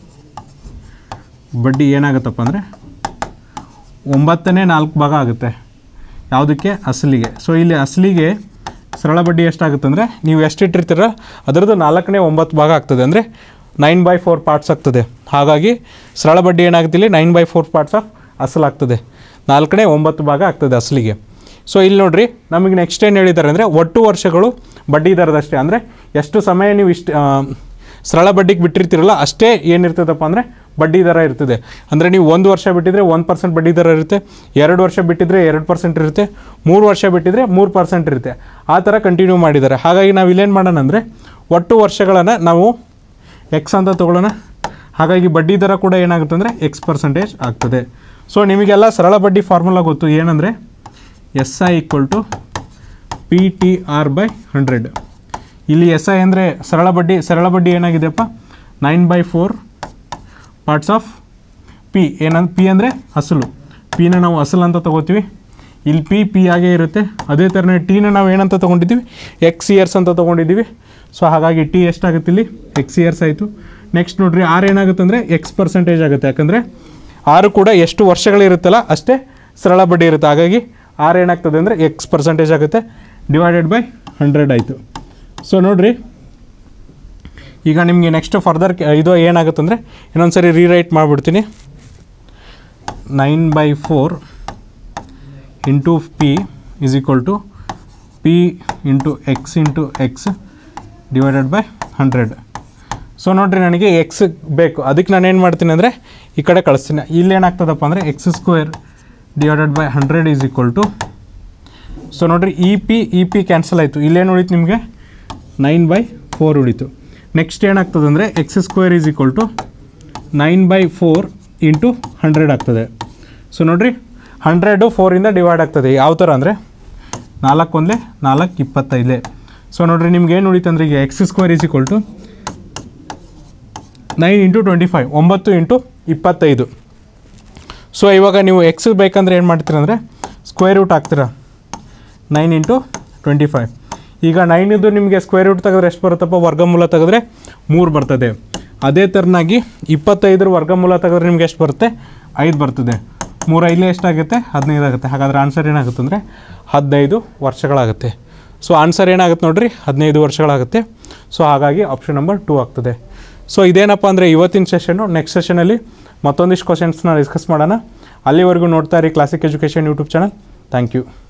Speaker 1: ಬಡ್ಡಿ ಏನಾಗುತ್ತಪ್ಪ ಅಂದರೆ ಒಂಬತ್ತನೇ ನಾಲ್ಕು ಭಾಗ ಆಗುತ್ತೆ ಯಾವುದಕ್ಕೆ ಅಸಲಿಗೆ ಸೊ ಇಲ್ಲಿ ಅಸಲಿಗೆ ಸರಳ ಬಡ್ಡಿ ಎಷ್ಟಾಗುತ್ತೆ ಅಂದರೆ ನೀವು ಎಷ್ಟು ಇಟ್ಟಿರ್ತೀರ ಅದರದ್ದು ನಾಲ್ಕನೇ ಒಂಬತ್ತು ಭಾಗ ಆಗ್ತದೆ ಅಂದರೆ ನೈನ್ ಬೈ ಫೋರ್ ಪಾರ್ಟ್ಸ್ ಆಗ್ತದೆ ಹಾಗಾಗಿ ಸರಳ ಬಡ್ಡಿ ಏನಾಗುತ್ತೆ ಇಲ್ಲಿ nine by four parts of ಅಸಲಾಗ್ತದೆ ನಾಲ್ಕನೇ ಒಂಬತ್ತು ಭಾಗ ಆಗ್ತದೆ ಅಸಲಿಗೆ ಸೊ ಇಲ್ಲಿ ನೋಡ್ರಿ ನಮಗೆ ನೆಕ್ಸ್ಟ್ ಏನು ಹೇಳಿದ್ದಾರೆ ಅಂದರೆ ಒಟ್ಟು ವರ್ಷಗಳು ಬಡ್ಡಿ ದರದಷ್ಟೇ ಅಂದರೆ ಎಷ್ಟು ಸಮಯ ನೀವು ಇಷ್ಟು ಆ, ಸರಳ ಬಡ್ಡಿಗೆ ಬಿಟ್ಟಿರ್ತೀರಲ್ಲ ಅಷ್ಟೇ ಏನಿರ್ತದಪ್ಪ ಅಂದರೆ ಬಡ್ಡಿ ದರ ಇರ್ತದೆ ಅಂದರೆ ನೀವು ಒಂದು ವರ್ಷ ಬಿಟ್ಟಿದ್ರೆ ಒಂದು ಪರ್ಸೆಂಟ್ ಬಡ್ಡಿ ದರ ಇರುತ್ತೆ ಎರಡು ವರ್ಷ ಬಿಟ್ಟಿದ್ರೆ ಎರಡು ಪರ್ಸೆಂಟ್ ಇರುತ್ತೆ ಮೂರು ವರ್ಷ ಬಿಟ್ಟಿದ್ರೆ ಮೂರು ಪರ್ಸೆಂಟ್ ಇರುತ್ತೆ ಆ ಥರ ಕಂಟಿನ್ಯೂ ಮಾಡಿದ್ದಾರೆ ಹಾಗಾಗಿ ನಾವು ಇಲ್ಲೇನು ಮಾಡೋಣ ಅಂದರೆ ಒಟ್ಟು ವರ್ಷಗಳನ್ನು ನಾವು ಎಕ್ಸ್ ಅಂತ ತೊಗೊಳ್ಳೋಣ ಹಾಗಾಗಿ ಬಡ್ಡಿ ದರ ಕೂಡ ಏನಾಗುತ್ತೆ ಅಂದರೆ ಎಕ್ಸ್ ಪರ್ಸೆಂಟೇಜ್ ಆಗ್ತದೆ ಸೊ ನಿಮಗೆಲ್ಲ ಸರಳ ಬಡ್ಡಿ ಫಾರ್ಮುಲಾ ಗೊತ್ತು ಏನಂದರೆ S I equal to P T R by hundred ಇಲ್ಲಿ ಎಸ್ ಐ ಅಂದರೆ ಸರಳ ಬಡ್ಡಿ ಸರಳ ಬಡ್ಡಿ ಏನಾಗಿದೆಯಪ್ಪ nine by four parts of P ಏನಂತ ಪಿ ಅಂದರೆ ಅಸಲು ಪಿನ ನಾವು ಅಸಲು ಅಂತ ತೊಗೋತೀವಿ ಇಲ್ಲಿ ಪಿ ಪಿ ಆಗೇ ಇರುತ್ತೆ ಅದೇ ಥರನೇ ಟೀನ ನಾವು ಏನಂತ ತೊಗೊಂಡಿದ್ದೀವಿ ಎಕ್ಸ್ ಇಯರ್ಸ್ ಅಂತ ತೊಗೊಂಡಿದ್ದೀವಿ ಸೊ ಹಾಗಾಗಿ ಟಿ ಎಷ್ಟಾಗುತ್ತೆ ಇಲ್ಲಿ ಎಕ್ಸ್ ಇಯರ್ಸ್ ಆಯಿತು ನೆಕ್ಸ್ಟ್ ನೋಡ್ರಿ ಆರ್ ಏನಾಗುತ್ತೆ ಅಂದರೆ ಎಕ್ಸ್ ಪರ್ಸೆಂಟೇಜ್ ಆಗುತ್ತೆ ಯಾಕಂದರೆ ಆರು ಕೂಡ ಎಷ್ಟು ವರ್ಷಗಳಿರುತ್ತಲ್ಲ ಅಷ್ಟೇ ಸರಳ ಬಡ್ಡಿ ಇರುತ್ತೆ ಹಾಗಾಗಿ ಆರ್ ಏನಾಗ್ತದೆ ಅಂದರೆ ಎಕ್ಸ್ ಪರ್ಸೆಂಟೇಜ್ ಆಗುತ್ತೆ ಡಿವೈಡೆಡ್ ಬೈ ಹಂಡ್ರೆಡ್ ಆಯಿತು ಸೊ ನೋಡಿರಿ ಈಗ ನಿಮಗೆ ನೆಕ್ಸ್ಟ್ ಫರ್ದರ್ ಇದು ಏನಾಗುತ್ತೆ ಅಂದರೆ ಇನ್ನೊಂದು ಸರಿ ರೀರೈಟ್ ಮಾಡಿಬಿಡ್ತೀನಿ nine by four into P is equal to P into X into X divided by hundred so ನೋಡಿರಿ ನನಗೆ ಎಕ್ಸ್ ಬೇಕು ಅದಕ್ಕೆ ನಾನು ಏನು ಮಾಡ್ತೀನಿ ಅಂದರೆ ಈ ಕಡೆ ಕಳಿಸ್ತೀನಿ ಇಲ್ಲಿ ಏನಾಗ್ತದಪ್ಪ ಅಂದರೆ X square divided by hundred is equal to so ನೋಡಿರಿ ಇ ಪಿ ಇ ಪಿ ಕ್ಯಾನ್ಸಲ್ ಆಯಿತು ಇಲ್ಲೇನು ಉಳಿತು ನಿಮಗೆ ನೈನ್ ಬೈ ಫೋರ್ ಉಳಿತು ನೆಕ್ಸ್ಟ್ ಏನಾಗ್ತದೆ ಅಂದರೆ X square is equal to nine by four into hundred ಆಗ್ತದೆ ಸೊ ನೋಡಿರಿ ಹಂಡ್ರೆಡು ಫೋರಿಂದ ಡಿವೈಡ್ ಆಗ್ತದೆ ಯಾವ ಥರ ಅಂದರೆ ನಾಲ್ಕು ಒಂದಲೇ ನಾಲ್ಕು ಇಪ್ಪತ್ತೈದಲೇ ಸೊ ನೋಡಿರಿ ನಿಮ್ಗೆ ಏನು ಉಳಿತು ಅಂದರೆ ಈಗ X square is equal to nine into twenty five ಒಂಬತ್ತು ಇಂಟು ಇಪ್ಪತ್ತೈದು ಸೊ ಇವಾಗ ನೀವು ಎಕ್ಸ್ ಬೇಕಂದ್ರೆ ಏನು ಮಾಡ್ತೀರ ಅಂದರೆ ಸ್ಕ್ವೇರ್ ರೂಟ್ ಹಾಕ್ತೀರಾ ನೈನ್ ಇಂಟು ಟ್ವೆಂಟಿ ಫೈವ್ ಈಗ ನೈನಿದು ನಿಮಗೆ ಸ್ಕ್ವೇರ್ ರೂಟ್ ತೆಗೆದ್ರೆ ಎಷ್ಟು ಬರುತ್ತಪ್ಪ ವರ್ಗಮೂಲ ತೆಗೆದ್ರೆ ಮೂರು ಬರ್ತದೆ ಅದೇ ಥರನಾಗಿ ಇಪ್ಪತ್ತೈದರ ವರ್ಗಮೂಲ ತೆಗೆದ್ರೆ ನಿಮ್ಗೆ ಎಷ್ಟು ಬರುತ್ತೆ ಐದು ಬರ್ತದೆ ಮೂರು ಐದಲೇ ಎಷ್ಟಾಗುತ್ತೆ ಹದಿನೈದು ಆಗುತ್ತೆ ಹಾಗಾದ್ರೆ ಆನ್ಸರ್ ಏನಾಗುತ್ತೆ ಅಂದರೆ ಹದಿನೈದು ವರ್ಷಗಳಾಗುತ್ತೆ ಸೊ ಆನ್ಸರ್ ಏನಾಗುತ್ತೆ ನೋಡ್ರಿ ಹದಿನೈದು ವರ್ಷಗಳಾಗುತ್ತೆ ಸೊ ಹಾಗಾಗಿ ಆಪ್ಷನ್ ನಂಬರ್ ಟೂ ಆಗ್ತದೆ ಸೊ ಇದೇನಪ್ಪ ಅಂದರೆ ಇವತ್ತಿನ ಸೆಷನ್ನು ನೆಕ್ಸ್ಟ್ ಸೆಷನಲ್ಲಿ ಮತ್ತೊಂದಿಷ್ಟು ಕ್ವಶನ್ಸ್ನ ಡಿಸ್ಕಸ್ ಮಾಡೋಣ ಅಲ್ಲಿವರೆಗೂ ನೋಡ್ತಾ ಇರಿ Classic education YouTube channel thank you